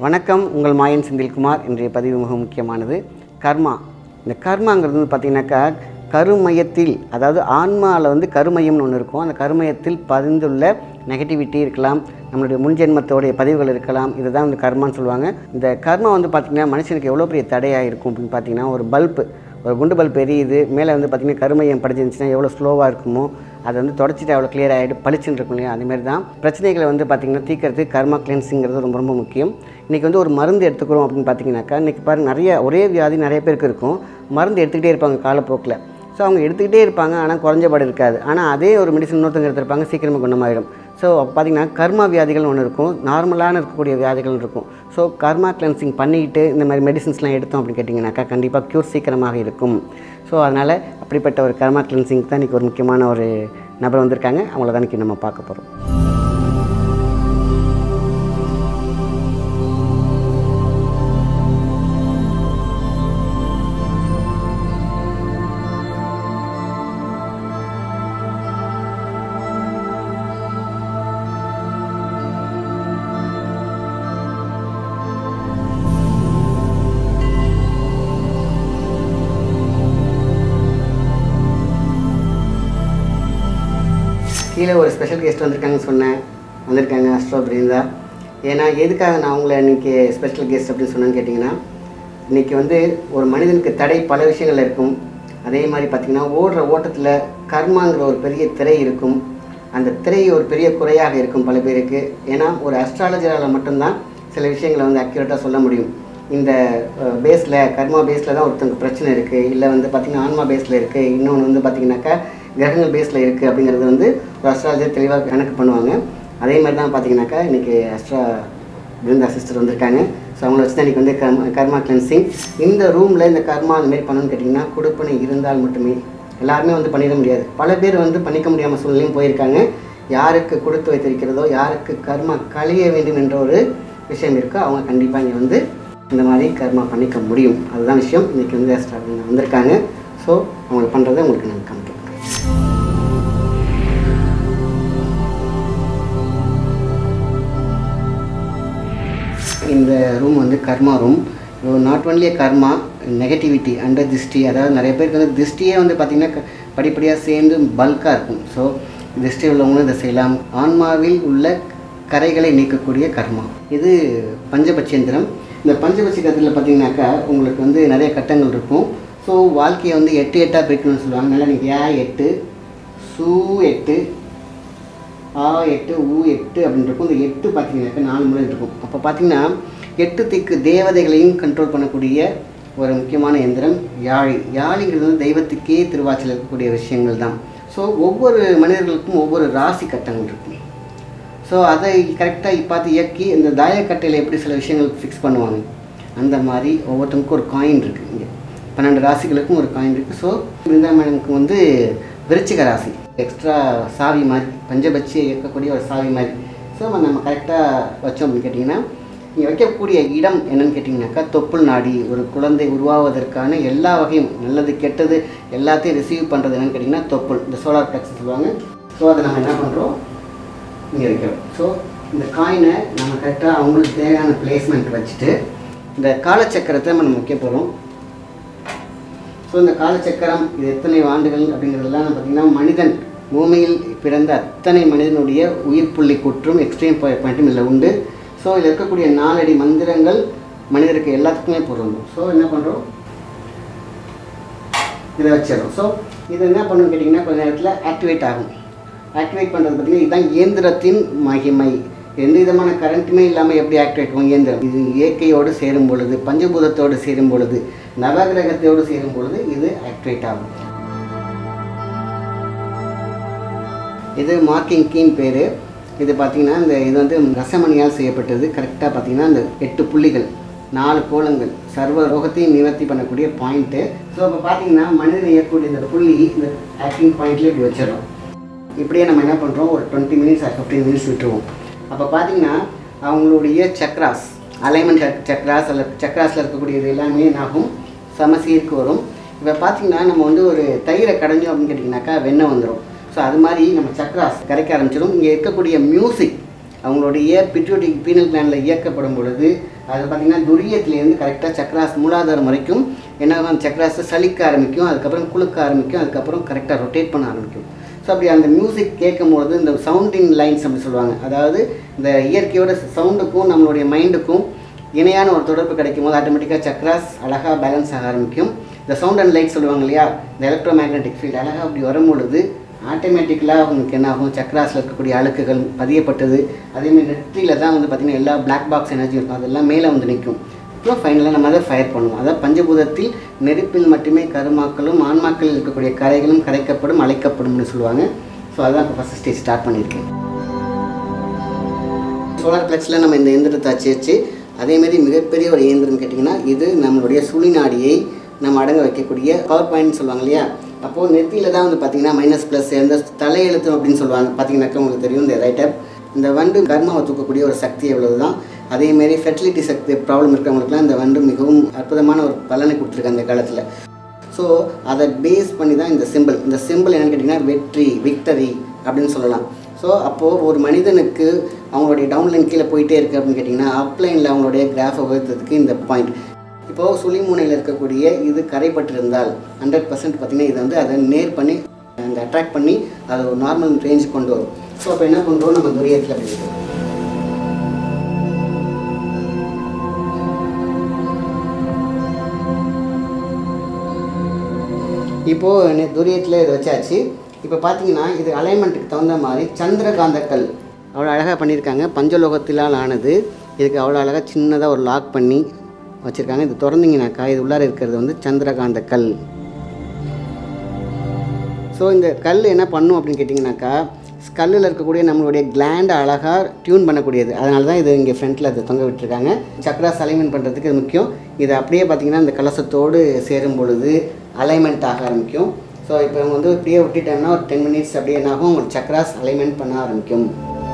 வணக்கம் உங்கள் மாயன் செந்தில்குமார் இன்றைய பதிவு மிக முக்கியமானது கர்மா இந்த கர்மாங்கிறது வந்து பார்த்திங்கனாக்கா கருமையத்தில் அதாவது ஆன்மாவில் வந்து கருமையம்னு ஒன்று இருக்கும் அந்த கருமையத்தில் பதிந்துள்ள நெகட்டிவிட்டி இருக்கலாம் நம்மளுடைய முன்ஜென்மத்தோடைய பதிவுகள் இருக்கலாம் இதுதான் வந்து கர்மான்னு சொல்லுவாங்க இந்த கர்மா வந்து பார்த்திங்கன்னா மனுஷனுக்கு எவ்வளோ பெரிய தடையாக இருக்கும் அப்படின்னு பார்த்தீங்கன்னா ஒரு பல்பு ஒரு குண்டு பல்ப் எரியுது மேலே வந்து பார்த்திங்கன்னா கருமையம் படிச்சிருந்துச்சுன்னா எவ்வளோ ஸ்லோவாக இருக்குமோ அதை வந்து தொடச்சிட்டு அவ்வளோ clear ஆகிட்டு பளிச்சுன்னு இருக்கும் இல்லையா அதேமாதிரி தான் பிரச்சனைகளை வந்து பார்த்திங்கன்னா தீர்க்கறதுக்கு கர்மா கிளென்சிங்கிறது ரொம்ப ரொம்ப முக்கியம் இன்றைக்கி வந்து ஒரு மருந்து எடுத்துக்கிறோம் அப்படின்னு பார்த்தீங்கன்னாக்கா இன்றைக்கி பாருங்க நிறைய ஒரே வியாதி நிறைய பேருக்கு இருக்கும் மருந்து எடுத்துக்கிட்டே இருப்பாங்க காலப்போக்கில் ஸோ அவங்க எடுத்துக்கிட்டே இருப்பாங்க ஆனால் குறைஞ்சபாடு இருக்காது ஆனால் அதே ஒரு மெடிசன் இன்னொருத்தவங்க எடுத்திருப்பாங்க சீக்கிரமாக குணமாயிடும் ஸோ பார்த்திங்கன்னா கர்மா வியாதிகள் ஒன்று இருக்கும் நார்மலான இருக்கக்கூடிய வியாதிகள் இருக்கும் ஸோ கர்மா கிளென்சிங் பண்ணிக்கிட்டு இந்த மாதிரி மெடிசின்ஸ்லாம் எடுத்தோம் அப்படின்னு கேட்டிங்கனாக்கா கண்டிப்பாக க்யூர் சீக்கிரமாக இருக்கும் ஸோ அதனால் அப்படிப்பட்ட ஒரு கர்மா கிளென்சிங் தான் இன்றைக்கி ஒரு முக்கியமான ஒரு நபர் வந்திருக்காங்க அவங்கள தான் இன்றைக்கி நம்ம பார்க்க போகிறோம் கீழே ஒரு ஸ்பெஷல் கெஸ்ட் வந்திருக்காங்கன்னு சொன்னேன் வந்திருக்காங்க அஸ்ட்ரோ பிரிந்தா ஏன்னா எதுக்காக நான் உங்களை இன்றைக்கி ஸ்பெஷல் கெஸ்ட் அப்படின்னு சொன்னேன்னு கேட்டிங்கன்னா இன்றைக்கி வந்து ஒரு மனிதனுக்கு தடை பல விஷயங்கள் இருக்கும் அதே மாதிரி பார்த்திங்கன்னா ஓடுற ஓட்டத்தில் கர்மாங்கிற ஒரு பெரிய திரை இருக்கும் அந்த திரை ஒரு பெரிய குறையாக இருக்கும் பல பேருக்கு ஏன்னா ஒரு அஸ்ட்ராலஜரால் மட்டும்தான் சில விஷயங்களை வந்து அக்யூரேட்டாக சொல்ல முடியும் இந்த பேஸில் கர்மா பேஸில் தான் ஒருத்தங்க பிரச்சனை இருக்குது இல்லை வந்து பார்த்திங்கன்னா ஆன்மா பேஸில் இருக்குது இன்னொன்று வந்து பார்த்திங்கனாக்கா கிரகங்கள் பேஸில் இருக்குது அப்படிங்கிறது வந்து ஒரு அஸ்ட்ராலஜர் தெளிவாக கணக்கு பண்ணுவாங்க அதே மாதிரி தான் பார்த்தீங்கன்னாக்கா இன்றைக்கி அஸ்ட்ரா பிருந்தா சிஸ்டர் வந்திருக்காங்க ஸோ அவங்கள வச்சு தான் இன்றைக்கி வந்து கர்மா கர்மா கிளென்சிங் இந்த ரூமில் இந்த கர்மா அந்த மாதிரி பண்ணணும்னு கேட்டிங்கன்னா கொடுப்பனை இருந்தால் மட்டுமே எல்லாருமே வந்து பண்ணிட முடியாது பல பேர் வந்து பண்ணிக்க முடியாமல் சூழ்நிலையும் போயிருக்காங்க யாருக்கு கொடுத்து வைத்திருக்கிறதோ யாருக்கு கர்மா கழிய வேண்டும் என்ற ஒரு விஷயம் இருக்கோ அவங்க கண்டிப்பாக இங்கே வந்து இந்த மாதிரி கர்மா பண்ணிக்க முடியும் அதுதான் விஷயம் இன்றைக்கி வந்து அஸ்ட்ரா பிருந்தா வந்திருக்காங்க ஸோ அவங்க பண்ணுறதை உங்களுக்கு நான் காமிக்கிறேன் இந்த ரூம் வந்து karma room not only karma negativity under திருஷ்டி அதாவது நிறைய பேருக்கு வந்து திருஷ்டியே வந்து பார்த்திங்கன்னா க- படிப்படியாக சேர்ந்து பல்காக இருக்கும் ஸோ திருஷ்டி உள்ளவங்களும் இதை செய்யலாம் ஆன்மாவில் உள்ள கரைகளை நீக்கக்கூடிய கர்மா இது பஞ்சபட்சேந்திரம் இந்த பஞ்சபட்சேந்திரத்தில் பார்த்தீங்கன்னாக்கா உங்களுக்கு வந்து நிறைய கட்டங்கள் இருக்கும் ஸோ வாழ்க்கையை வந்து எட்டு எட்டாக பிரிக்கணும்னு சொல்லுவாங்க நல்லா நீங்கள் ஏ எட்டு சூ எட்டு ஆ எட்டு ஊ எட்டு அப்படின்னு இருக்கும் இந்த எட்டு பார்த்தீங்கன்னாக்கா நாலு முறை இருக்கும் அப்போ பார்த்தீங்கன்னா எட்டு திக்கு தேவதைகளையும் கண்ட்ரோல் பண்ணக்கூடிய ஒரு முக்கியமான எந்திரம் யாழி யாழிங்கிறது வந்து தெய்வத்துக்கே திருவாச்சில் இருக்கக்கூடிய விஷயங்கள் தான் ஸோ ஒவ்வொரு மனிதர்களுக்கும் ஒவ்வொரு ராசி கட்டங்கள் இருக்கும் ஸோ அதை கரெக்டாக பார்த்து இயக்கி இந்த தாயக்கட்டையில் எப்படி சில விஷயங்கள் ஃபிக்ஸ் பண்ணுவாங்க அந்த மாதிரி ஒவ்வொருத்தருக்கும் ஒரு காயின் இருக்குது இங்கே பன்னெண்டு ராசிகளுக்கும் ஒரு காயின் இருக்குது ஸோ பிருந்தாமனுக்கு வந்து விருச்சிக ராசி எக்ஸ்ட்ரா சாவி மாதிரி பஞ்சபட்சியை இயக்கக்கூடிய ஒரு சாவி மாதிரி ஸோ நம்ம கரெக்டாக வச்சோம் அப்படின்னு கேட்டிங்கன்னா இங்கே வைக்கக்கூடிய இடம் என்னன்னு கேட்டிங்கனாக்கா தொப்புள் நாடி ஒரு குழந்தை உருவாவதற்கான எல்லா வகையும் நல்லது கெட்டது எல்லாத்தையும் ரிசீவ் பண்ணுறது என்னன்னு கேட்டிங்கன்னா தொப்புள் இந்த சோலார் பிளக்ஸ் சொல்லுவாங்க ஸோ அதை நம்ம என்ன பண்ணுறோம் இங்கே வைக்கிறோம் ஸோ இந்த காயினை நம்ம கரெக்டாக அவங்களுக்கு தேவையான பிளேஸ்மெண்ட் வச்சுட்டு இந்த காலச்சக்கரத்தை நம்ம வைக்க போகிறோம் ஸோ இந்த காலச்சக்கரம் இது எத்தனை ஆண்டுகள் அப்படிங்கிறதெல்லாம் பார்த்திங்கன்னா மனிதன் பூமியில் பிறந்த அத்தனை மனிதனுடைய உயிர் புள்ளி குற்றும் எக்ஸ்ட்ரீம் பாயிண்ட்டும் இதில் உண்டு ஸோ இதில் இருக்கக்கூடிய நாலடி மந்திரங்கள் மனிதருக்கு எல்லாத்துக்குமே பொருந்தும் ஸோ என்ன பண்ணுறோம் இதை வச்சிடறோம் ஸோ இது என்ன பண்ணணும்னு கேட்டிங்கன்னா கொஞ்ச நேரத்தில் ஆக்டிவேட் ஆகும் ஆக்டிவேட் பண்ணுறது பார்த்திங்கன்னா இதுதான் இயந்திரத்தின் மகிமை எந்த விதமான கரண்ட்டுமே இல்லாமல் எப்படி ஆக்டிவேட் ஆகும் இயந்திரம் இது இயற்கையோடு சேரும் பொழுது பஞ்சபூதத்தோடு சேரும் பொழுது நவகிரகத்தோடு சேரும் பொழுது இது ஆக்டிவேட் ஆகும் இது மார்க்கிங் கீன் பேர் இது பார்த்தீங்கன்னா இந்த இது வந்து ரசமணியால் செய்யப்பட்டது கரெக்டாக பார்த்தீங்கன்னா இந்த எட்டு புள்ளிகள் நாலு கோலங்கள் சர்வ ரோகத்தையும் நிவர்த்தி பண்ணக்கூடிய பாயிண்ட்டு ஸோ இப்போ பார்த்தீங்கன்னா மனிதன் இயக்கக்கூடிய இந்த புள்ளி இந்த ஆக்டிங் பாயிண்ட்லேயே இப்படி வச்சிடறோம் இப்படியே நம்ம என்ன பண்ணுறோம் ஒரு டுவெண்ட்டி மினிட்ஸ் ஃபிஃப்டீன் மினிட்ஸ் விட்டுருவோம் அப்போ பார்த்தீங்கன்னா அவங்களுடைய சக்ராஸ் அலைன்மெண்ட் சக்ராஸ் அல்ல சக்ராஸில் இருக்கக்கூடியது எல்லாமே என்னாகும் சமசீருக்கு வரும் இப்போ பார்த்தீங்கன்னா நம்ம வந்து ஒரு தயிரை கடைஞ்சோம் அப்படின்னு கேட்டிங்கனாக்கா வெண்ணெய் வந்துடும் ஸோ அது மாதிரி நம்ம சக்ராஸ் கரைக்க ஆரம்பிச்சிடும் இங்கே இருக்கக்கூடிய மியூசிக் அவங்களுடைய பிட்யூட்டிக் பீனல் கிளாண்டில் இயக்கப்படும் பொழுது அது பார்த்தீங்கன்னா துரியத்துலேருந்து கரெக்டாக சக்கராஸ் மூலாதாரம் வரைக்கும் என்ன ஆகும் அந்த சக்கராஸை சலிக்க ஆரம்பிக்கும் அதுக்கப்புறம் குலுக்க ஆரம்பிக்கும் அதுக்கப்புறம் கரெக்டாக ரொட்டேட் பண்ண ஆரம்பிக்கும் ஸோ அப்படி அந்த மியூசிக் கேட்கும்பொழுது இந்த சவுண்டிங் லைன்ஸ் அப்படி சொல்லுவாங்க அதாவது இந்த இயற்கையோட சவுண்டுக்கும் நம்மளுடைய மைண்டுக்கும் இணையான ஒரு தொடர்பு கிடைக்கும் போது ஆட்டோமேட்டிக்காக சக்ராஸ் அழகாக பேலன்ஸ் ஆக ஆரம்பிக்கும் இந்த சவுண்ட் அண்ட் லைட் சொல்லுவாங்க இல்லையா இந்த எலக்ட்ரோ மேக்னெட்டிக் ஃபீல்டு அழகாக அப்படி வரும்பொழுது ஆட்டோமேட்டிக்கலாக உங்களுக்கு என்ன ஆகும் சக்ராஸில் இருக்கக்கூடிய அழுக்குகள் பதியப்பட்டது அதேமாதிரி நெற்றியில் தான் வந்து பார்த்திங்கன்னா எல்லா பிளாக் பாக்ஸ் எனர்ஜி இருக்கும் அதெல்லாம் மேலே வந்து நிற்கும் அப்புறம் ஃபைனலாக நம்ம அதை ஃபயர் பண்ணுவோம் அதாவது பஞ்சபூதத்தில் நெருப்பில் மட்டுமே கருமாக்களும் ஆன்மாக்களில் இருக்கக்கூடிய கரைகளும் கரைக்கப்படும் அழைக்கப்படும்னு சொல்லுவாங்க ஸோ அதான் இப்போ ஃபஸ்ட் ஸ்டேஜ் ஸ்டார்ட் பண்ணியிருக்கேன் சோலார் பிளக்ஸில் நம்ம இந்த இயந்திரத்தை அச்சு வச்சு அதேமாரி மிகப்பெரிய ஒரு இயந்திரம் கேட்டிங்கன்னா இது நம்மளுடைய சுழிநாடியை நம்ம அடங்க வைக்கக்கூடிய பவர் பாயிண்ட் சொல்லுவாங்க இல்லையா அப்போது நெத்தியில் தான் வந்து பார்த்தீங்கன்னா மைனஸ் ப்ளஸ் இந்த தலையெழுத்து அப்படின்னு சொல்லுவாங்க பார்த்தீங்கன்னாக்கா உங்களுக்கு தெரியும் இந்த ரைட்டர் இந்த வண்டு கர்மாவை தூக்கக்கூடிய ஒரு சக்தி எவ்வளவு தான் அதேமாரி ஃபெர்டிலிட்டி சக்தி ப்ராப்ளம் இருக்கிறவங்களுக்குலாம் இந்த வண்டு மிகவும் அற்புதமான ஒரு பலனை கொடுத்துருக்கு அந்த காலத்தில் ஸோ அதை பேஸ் பண்ணி தான் இந்த சிம்பிள் இந்த சிம்பிள் என்னென்னு கேட்டிங்கன்னா வெற்றி விக்டரி அப்படின்னு சொல்லலாம் ஸோ அப்போது ஒரு மனிதனுக்கு அவங்களுடைய டவுன்லைன் கீழே போயிட்டே இருக்குது அப்படின்னு கேட்டிங்கன்னா அப்லைனில் அவங்களுடைய கிராஃபை உயர்த்ததுக்கு இந்த பாயிண்ட் இப்போது சுழிமுனையில் இருக்கக்கூடிய இது கரைப்பட்டிருந்தால் ஹண்ட்ரட் பர்சன்ட் பார்த்திங்கன்னா இதை வந்து அதை நேர் பண்ணி அந்த அட்ராக்ட் பண்ணி அதை ஒரு நார்மல் ரேஞ்ச் கொண்டு வரும் ஸோ அப்போ என்ன பண்ணுறோம் நம்ம துரியத்தில் அப்படி இருக்கோம் இப்போது துரியத்தில் இதை வச்சாச்சு இப்போ பார்த்தீங்கன்னா இது அலைன்மெண்ட்டுக்கு தகுந்த மாதிரி சந்திரகாந்தக்கல் அவ்வளோ அழகாக பண்ணியிருக்காங்க பஞ்சலோகத்திலால் ஆனது இதுக்கு அவ்வளோ அழகாக சின்னதாக ஒரு லாக் பண்ணி வச்சுருக்காங்க இது திறந்தீங்கனாக்கா இது உள்ளார இருக்கிறது வந்து சந்திரகாந்த கல் ஸோ இந்த கல் என்ன பண்ணும் அப்படின்னு கேட்டிங்கனாக்கா கல்லில் இருக்கக்கூடிய நம்மளுடைய கிளாண்டை அழகாக டியூன் பண்ணக்கூடியது அதனால தான் இது இங்கே ஃப்ரண்ட்டில் அது தொங்க விட்டுருக்காங்க சக்ராஸ் அலைன்மெண்ட் பண்ணுறதுக்கு இது முக்கியம் இது அப்படியே பார்த்திங்கன்னா இந்த கலசத்தோடு சேரும் பொழுது அலைன்மெண்ட் ஆக ஆரம்பிக்கும் ஸோ இப்போ அவங்க வந்து இப்படியே விட்டுட்டோம்னா ஒரு டென் மினிட்ஸ் அப்படியே என்ன ஆகும் உங்களுக்கு சக்ராஸ் அலைன்மெண்ட் பண்ண ஆரம்பிக்கும்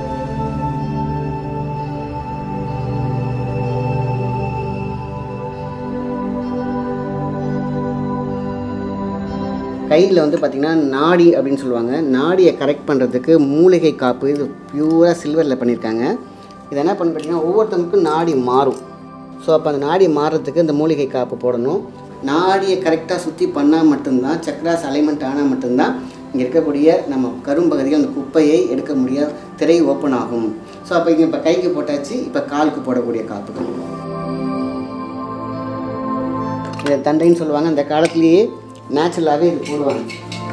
கையில் வந்து பார்த்திங்கன்னா நாடி அப்படின்னு சொல்லுவாங்க நாடியை கரெக்ட் பண்ணுறதுக்கு மூலிகை காப்பு இது பியூராக சில்வரில் பண்ணியிருக்காங்க இது என்ன பண்ணு பார்த்தீங்கன்னா ஒவ்வொருத்தவங்களுக்கும் நாடி மாறும் ஸோ அப்போ அந்த நாடி மாறுறதுக்கு இந்த மூலிகை காப்பு போடணும் நாடியை கரெக்டாக சுற்றி பண்ணால் மட்டும்தான் சக்ராஸ் அலைன்மெண்ட் ஆனால் மட்டும்தான் இங்கே இருக்கக்கூடிய நம்ம கரும்பகுதிகள் அந்த குப்பையை எடுக்க முடியாது திரை ஓப்பன் ஆகும் ஸோ அப்போ இங்கே இப்போ கைக்கு போட்டாச்சு இப்போ காலுக்கு போடக்கூடிய காப்புகள் இதை தண்டைன்னு சொல்லுவாங்க அந்த காலத்திலேயே நேச்சுரலாகவே இது போடுவாங்க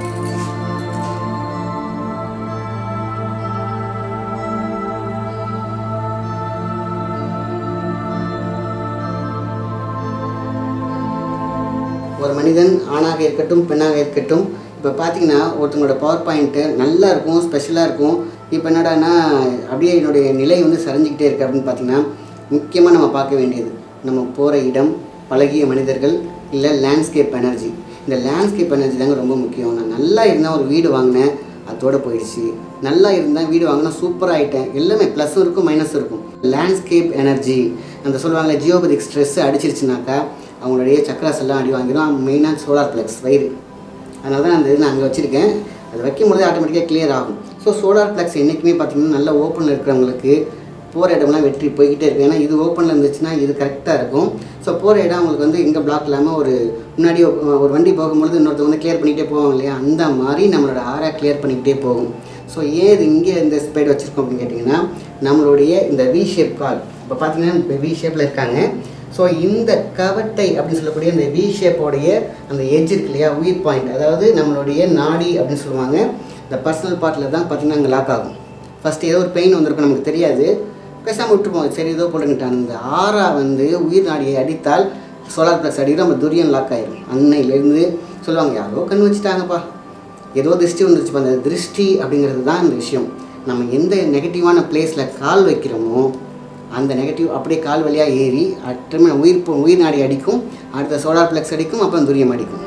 ஒரு மனிதன் ஆணாக இருக்கட்டும் பெண்ணாக இருக்கட்டும் இப்போ பார்த்தீங்கன்னா ஒருத்தங்களோட பவர் பாயிண்ட்டு நல்லா இருக்கும் ஸ்பெஷலாக இருக்கும் இப்போ என்னடான்னா அப்படியே என்னுடைய நிலை வந்து சரிஞ்சிக்கிட்டே இருக்குது அப்படின்னு பார்த்தீங்கன்னா முக்கியமாக நம்ம பார்க்க வேண்டியது நம்ம போகிற இடம் பழகிய மனிதர்கள் இல்லை லேண்ட்ஸ்கேப் எனர்ஜி இந்த லேண்ட்ஸ்கேப் எனர்ஜி தாங்க ரொம்ப முக்கியம் நான் நல்லா இருந்தால் ஒரு வீடு வாங்கினேன் அதோட போயிடுச்சு நல்லா இருந்தால் வீடு வாங்கினா சூப்பராக ஆகிட்டேன் எல்லாமே ப்ளஸும் இருக்கும் மைனஸும் இருக்கும் லேண்ட்ஸ்கேப் எனர்ஜி அந்த சொல்லுவாங்களே ஜியோபதிக் ஸ்ட்ரெஸ் அடிச்சிருச்சுனாக்கா அவங்களுடைய சக்கராஸ் எல்லாம் அடி வாங்கிடும் மெயினாக சோலார் ப்ளக்ஸ் வயிறு அதனால தான் அந்த இது நான் அங்கே வச்சுருக்கேன் அது வைக்கும் பொழுது ஆட்டோமேட்டிக்காக கிளியர் ஆகும் ஸோ சோலார் ப்ளக்ஸ் என்றைக்குமே பார்த்தீங்கன்னா நல்ல ஓப்பனில் இருக்கிறவங்களுக்கு போகிற இடம்லாம் வெற்றி போய்கிட்டே இருக்கும் ஏன்னா இது ஓப்பனில் இருந்துச்சுன்னா இது கரெக்டாக இருக்கும் ஸோ போகிற இடம் அவங்களுக்கு வந்து எங்கே பிளாக் இல்லாமல் ஒரு முன்னாடி ஒரு வண்டி போகும்பொழுது இன்னொருத்தவங்க வந்து கிளியர் பண்ணிகிட்டே போவாங்க இல்லையா அந்த மாதிரி நம்மளோட ஆராக கிளியர் பண்ணிக்கிட்டே போகும் ஸோ ஏன் இது இங்கே இந்த ஸ்பைடு வச்சுருக்கோம் அப்படின்னு கேட்டிங்கன்னா நம்மளுடைய இந்த வி ஷேப் கால் இப்போ பார்த்தீங்கன்னா இப்போ வி ஷேப்பில் இருக்காங்க ஸோ இந்த கவட்டை அப்படின்னு சொல்லக்கூடிய இந்த வி ஷேப்போடைய அந்த எட்ஜ் இருக்கு இல்லையா உயிர் பாயிண்ட் அதாவது நம்மளுடைய நாடி அப்படின்னு சொல்லுவாங்க இந்த பர்சனல் பார்ட்டில் தான் பார்த்திங்கன்னா அங்கே லாக் ஆகும் ஃபஸ்ட்டு ஏதோ ஒரு பெயின் வந்திருக்கும் நமக்கு தெரியாது பேசாமல் விட்டுப்போம் சரி ஏதோ போட்டுக்கிட்டான் இந்த ஆறா வந்து உயிர் நாடியை அடித்தால் சோலார் ப்ளஸ் அடிக்கிற நம்ம துரியன் லாக் ஆயிடும் அன்னையிலேருந்து சொல்லுவாங்க யாரோ கண் வச்சுட்டாங்கப்பா ஏதோ திருஷ்டி வந்துருச்சுப்பா அந்த திருஷ்டி அப்படிங்கிறது தான் இந்த விஷயம் நம்ம எந்த நெகட்டிவான பிளேஸில் கால் வைக்கிறோமோ அந்த நெகட்டிவ் அப்படியே கால் வழியாக ஏறி அற்றமே உயிர் போ- உயிர் நாடி அடிக்கும் அடுத்த சோலார் ப்ளக்ஸ் அடிக்கும் அப்புறம் துரியம் அடிக்கும்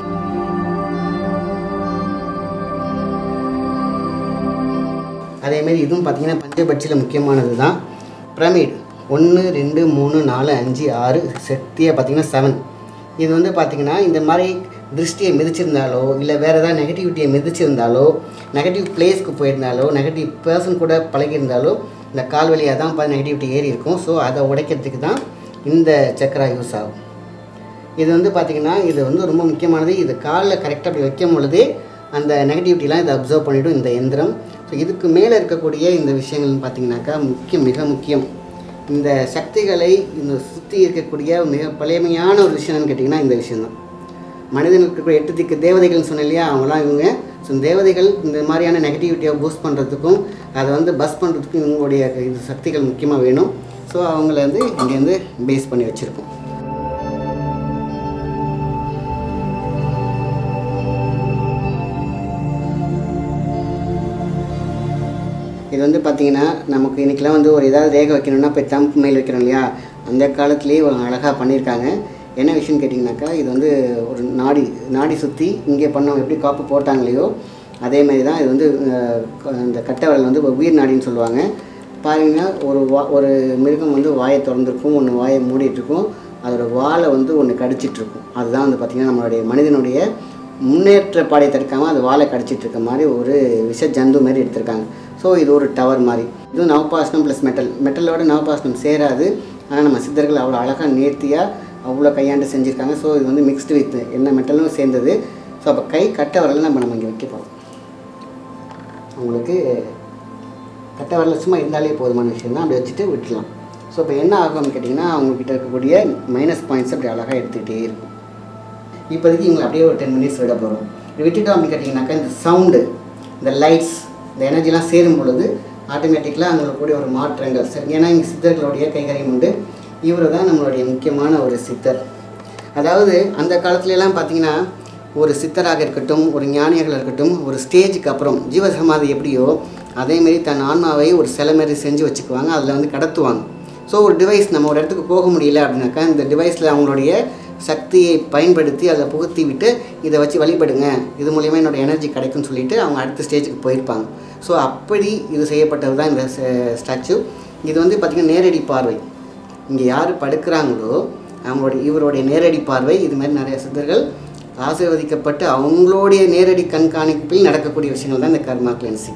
அதேமாரி இதுவும் பார்த்தீங்கன்னா பஞ்சபட்சியில் முக்கியமானது தான் பிரமிட் ஒன்று ரெண்டு மூணு நாலு அஞ்சு ஆறு செட்டியாக பார்த்தீங்கன்னா செவன் இது வந்து பார்த்தீங்கன்னா இந்த மாதிரி திருஷ்டியை மிதிச்சிருந்தாலோ இல்லை வேறு ஏதாவது நெகட்டிவிட்டியை மிதிச்சிருந்தாலோ நெகட்டிவ் பிளேஸ்க்கு போயிருந்தாலோ நெகட்டிவ் பர்சன் கூட பழகியிருந்தாலோ இந்த கால் வழியாக தான் பார்த்து நெகட்டிவிட்டி ஏறி இருக்கும் ஸோ அதை உடைக்கிறதுக்கு தான் இந்த சக்கரா யூஸ் ஆகும் இது வந்து பார்த்திங்கன்னா இது வந்து ரொம்ப முக்கியமானது இது காலில் கரெக்டாக அப்படி வைக்கும் பொழுதே அந்த நெகட்டிவிட்டிலாம் இதை அப்சர்வ் பண்ணிவிடும் இந்த எந்திரம் ஸோ இதுக்கு மேலே இருக்கக்கூடிய இந்த விஷயங்கள்னு பார்த்தீங்கன்னாக்கா முக்கியம் மிக முக்கியம் இந்த சக்திகளை இந்த சுற்றி இருக்கக்கூடிய மிக பழமையான ஒரு விஷயம்னு கேட்டிங்கன்னா இந்த விஷயம்தான் மனிதனுக்கு இருக்கக்கூடிய எட்டு திக்கு தேவதைகள்னு சொன்னேன் இல்லையா அவங்களாம் இவங்க ஸோ தேவதைகள் இந்த மாதிரியான நெகட்டிவிட்டியை பூஸ்ட் பண்ணுறதுக்கும் அதை வந்து பஸ் பண்ணுறதுக்கும் இவங்களுடைய இது சக்திகள் முக்கியமாக வேணும் ஸோ அவங்கள வந்து இங்கேருந்து பேஸ் பண்ணி வச்சுருக்கோம் இது வந்து பார்த்திங்கன்னா நமக்கு இன்றைக்கெலாம் வந்து ஒரு ஏதாவது ரேகை வைக்கணும்னா போய் தம்ப் மெயில் வைக்கிறோம் இல்லையா அந்த காலத்துலேயே அழகாக பண்ணியிருக்காங்க என்ன விஷயம்னு கேட்டிங்கனாக்கா இது வந்து ஒரு நாடி நாடி சுற்றி இங்கே பண்ணவங்க எப்படி காப்பு போட்டாங்களையோ அதே மாதிரி தான் இது வந்து அஹ், இந்த கட்டை விரல் வந்து ஒரு உயிர் நாடின்னு சொல்லுவாங்க பாருங்கன்னா ஒரு வா ஒரு மிருகம் வந்து வாயை திறந்துருக்கும் ஒன்று வாயை மூடிட்டுருக்கும் அதோட வாலை வந்து ஒன்று கடிச்சிட்ருக்கும் அதுதான் வந்து பார்த்திங்கன்னா நம்மளுடைய மனிதனுடைய முன்னேற்ற பாடையை தடுக்காமல் அது வாழை கடிச்சிட்டு இருக்க மாதிரி ஒரு விஷ ஜந்து மாதிரி எடுத்திருக்காங்க ஸோ இது ஒரு டவர் மாதிரி இது நவபாசனம் ப்ளஸ் மெட்டல் மெட்டலோட நவபாசனம் சேராது ஆனால் நம்ம சித்தர்கள் அவ்வளோ அழகாக நேர்த்தியாக அவ்வளோ கையாண்டு செஞ்சுருக்காங்க ஸோ இது வந்து மிக்ஸ்டு வித் என்ன மெட்டலும் சேர்ந்தது ஸோ அப்போ கை கட்ட வரல நம்ம நம்ம இங்கே வைக்க போகிறோம் உங்களுக்கு கட்ட வரல சும்மா இருந்தாலே போதுமான விஷயம் தான் அப்படி வச்சுட்டு விட்டுலாம் ஸோ இப்போ என்ன ஆகும்னு கேட்டிங்கன்னா அவங்கக்கிட்ட இருக்கக்கூடிய மைனஸ் பாயிண்ட்ஸ் அப்படி அழகாக எடுத்துக்கிட்டே இருக்கும் இப்போதைக்கு இவங்களை அப்படியே ஒரு டென் மினிட்ஸ் விட போகிறோம் இப்படி விட்டுட்டோம் அப்படின்னு கேட்டிங்கனாக்கா இந்த சவுண்டு இந்த லைட்ஸ் இந்த எனர்ஜிலாம் சேரும் பொழுது ஆட்டோமேட்டிக்கலாக அவங்களுக்கு கூடிய ஒரு மாற்றங்கள் சரி ஏன்னா இங்கே சித்தர்களுடைய கைகரியம் உண்டு இவர் தான் நம்மளுடைய முக்கியமான ஒரு சித்தர் அதாவது அந்த காலத்துலலாம் பார்த்தீங்கன்னா ஒரு சித்தராக இருக்கட்டும் ஒரு ஞானியாக இருக்கட்டும் ஒரு ஸ்டேஜுக்கு அப்புறம் ஜீவசமாதி எப்படியோ அதேமாரி தன் ஆன்மாவை ஒரு சிலை மாதிரி செஞ்சு வச்சுக்குவாங்க அதில் வந்து கடத்துவாங்க ஸோ ஒரு டிவைஸ் நம்ம ஒரு இடத்துக்கு போக முடியல அப்படின்னாக்கா இந்த டிவைஸில் அவங்களுடைய சக்தியை பயன்படுத்தி அதில் புகுத்தி விட்டு இதை வச்சு வழிபடுங்க இது மூலியமாக என்னோட எனர்ஜி கிடைக்கும்னு சொல்லிட்டு அவங்க அடுத்த ஸ்டேஜுக்கு போயிருப்பாங்க ஸோ அப்படி இது செய்யப்பட்டது தான் இந்த ஸ்டாச்சு இது வந்து பார்த்திங்கன்னா நேரடி பார்வை இங்கே யார் படுக்கிறாங்களோ அவங்களுடைய இவருடைய நேரடி பார்வை இது மாதிரி நிறைய சித்தர்கள் ஆசீர்வதிக்கப்பட்டு அவங்களுடைய நேரடி கண்காணிப்பில் நடக்கக்கூடிய விஷயங்கள் தான் இந்த கர்மா கிளென்சிங்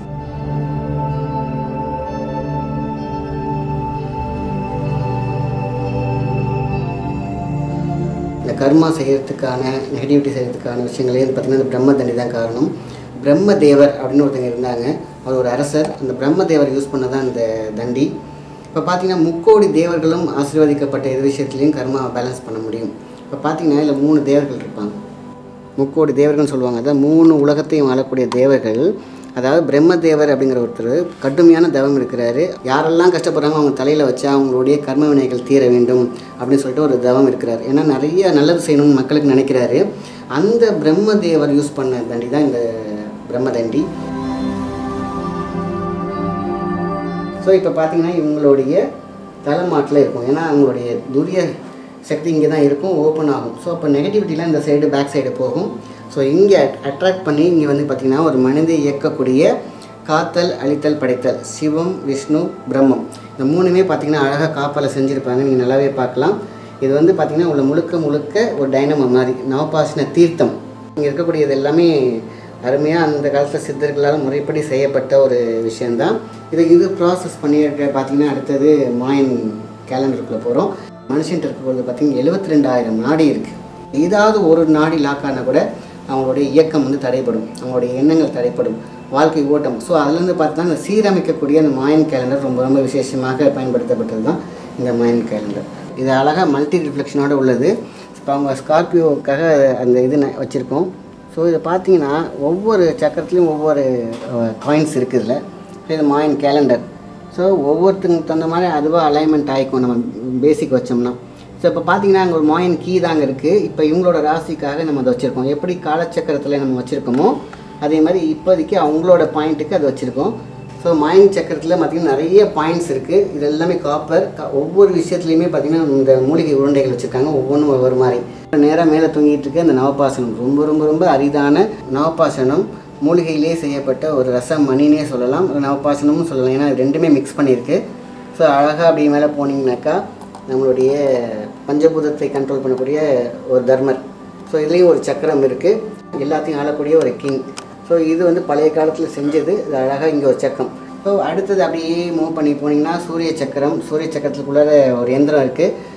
இந்த கர்மா செய்யறதுக்கான நெகட்டிவிட்டி செய்யறதுக்கான விஷயங்களே பார்த்திங்கன்னா இந்த பிரம்ம தண்டி தான் காரணம் பிரம்ம தேவர் அப்படின்னு ஒருத்தங்க இருந்தாங்க அவர் ஒரு அரசர் அந்த பிரம்ம தேவர் யூஸ் பண்ண தான் இந்த தண்டி இப்போ பார்த்தீங்கன்னா முக்கோடி தேவர்களும் ஆசீர்வதிக்கப்பட்ட இது விஷயத்துலையும் கர்மா பேலன்ஸ் பண்ண முடியும் இப்போ பார்த்தீங்கன்னா இதில் மூணு தேவர்கள் இருப்பாங்க முக்கோடி தேவர்கள்னு சொல்லுவாங்க அதாவது மூணு உலகத்தையும் ஆளக்கூடிய தேவர்கள் அதாவது பிரம்மதேவர் அப்படிங்கிற ஒருத்தர் கடுமையான தவம் இருக்கிறாரு யாரெல்லாம் கஷ்டப்படுறாங்க அவங்க தலையில் வச்சா அவங்களுடைய கர்ம வினைகள் தீர வேண்டும் அப்படின்னு சொல்லிட்டு ஒரு தவம் இருக்கிறார் ஏன்னா நிறைய நல்லது செய்யணும்னு மக்களுக்கு நினைக்கிறாரு அந்த பிரம்மதேவர் யூஸ் பண்ண தண்டி தான் இந்த பிரம்ம தண்டி ஸோ இப்போ பார்த்தீங்கன்னா இவங்களுடைய தலைமாட்டில் இருக்கும் ஏன்னா அவங்களுடைய துரிய சக்தி இங்கே தான் இருக்கும் ஓப்பன் ஆகும் ஸோ அப்போ நெகட்டிவிட்டிலாம் இந்த சைடு பேக் சைடு போகும் ஸோ இங்கே அட்ராக்ட் பண்ணி இங்கே வந்து பார்த்திங்கன்னா ஒரு மனித இயக்கக்கூடிய காத்தல் அழித்தல் படைத்தல் சிவம் விஷ்ணு பிரம்மம் இந்த மூணுமே பார்த்திங்கன்னா அழகாக காப்பால் செஞ்சுருப்பாங்க நீங்கள் நல்லாவே பார்க்கலாம் இது வந்து பார்த்திங்கன்னா உள்ள முழுக்க முழுக்க ஒரு டைனமோ மாதிரி நவபாசன தீர்த்தம் இங்கே இருக்கக்கூடியது எல்லாமே அருமையாக அந்த காலத்தில் சித்தர்களால் முறைப்படி செய்யப்பட்ட ஒரு விஷயந்தான் இது இது ப்ராசஸ் பண்ணி பார்த்தீங்கன்னா அடுத்தது மாயன் கேலண்டருக்குள்ளே போகிறோம் மனுஷன்ட்டு இருக்கிறது பார்த்தீங்கன்னா எழுபத்தி ரெண்டாயிரம் நாடி இருக்குது ஏதாவது ஒரு நாடி லாக் ஆனால் கூட அவங்களுடைய இயக்கம் வந்து தடைப்படும் அவங்களுடைய எண்ணங்கள் தடைப்படும் வாழ்க்கை ஓட்டம் ஸோ அதுலேருந்து பார்த்தா இந்த சீரமைக்கக்கூடிய அந்த மாயன் கேலண்டர் ரொம்ப ரொம்ப விசேஷமாக பயன்படுத்தப்பட்டது தான் இந்த மாயன் கேலண்டர் இது அழகாக மல்டி ரிஃப்ளெக்ஷனோட உள்ளது இப்போ அவங்க ஸ்கார்பியோவுக்காக அந்த இது ந- வச்சுருக்கோம் ஸோ இதை பார்த்தீங்கன்னா ஒவ்வொரு சக்கரத்துலேயும் ஒவ்வொரு காயின்ஸ் இருக்குது இதில் ஸோ இது மாயன் கேலண்டர் ஸோ ஒவ்வொருத்தருக்கு தகுந்த மாதிரி அதுவாக அலைன்மெண்ட் ஆகிக்கும் நம்ம பேசிக் வச்சோம்னா ஸோ இப்போ பார்த்தீங்கன்னா அங்கே ஒரு மாயன் கீ தாங்க இருக்குது இப்போ இவங்களோட ராசிக்காக நம்ம அதை வச்சுருக்கோம் எப்படி காலச்சக்கரத்தில் நம்ம வச்சுருக்கோமோ அதே மாதிரி இப்போதைக்கு அவங்களோட பாயிண்ட்டுக்கு அதை வச்சுருக்கோம் ஸோ மாயன் சக்கரத்தில் பார்த்திங்கன்னா நிறைய பாயிண்ட்ஸ் இருக்குது இது எல்லாமே காப்பர் ஒவ்வொரு விஷயத்துலையுமே பார்த்திங்கன்னா இந்த மூலிகை உருண்டைகள் வச்சுருக்காங்க ஒவ்வொன்றும் ஒவ்வொரு மாதிரி நேராக மேலே தூங்கிட்டு இருக்க இந்த நவபாசனம் ரொம்ப ரொம்ப ரொம்ப அரிதான நவபாசனம் மூலிகையிலே செய்யப்பட்ட ஒரு ரசம் மணினே சொல்லலாம் ஒரு நவபாசனமும் சொல்லலாம் ஏன்னா இது ரெண்டுமே மிக்ஸ் பண்ணியிருக்கு ஸோ அழகாக அப்படி மேலே போனீங்கன்னாக்கா நம்மளுடைய பஞ்சபூதத்தை கண்ட்ரோல் பண்ணக்கூடிய ஒரு தர்மர் ஸோ இதுலேயும் ஒரு சக்கரம் இருக்குது எல்லாத்தையும் ஆளக்கூடிய ஒரு கிங் ஸோ இது வந்து பழைய காலத்தில் செஞ்சது இது அழகாக இங்கே ஒரு சக்கரம் ஸோ அடுத்தது அப்படியே மூவ் பண்ணி போனீங்கன்னா சூரிய சக்கரம் சூரிய சக்கரத்துக்குள்ளார ஒரு எந்திரம் இருக்குது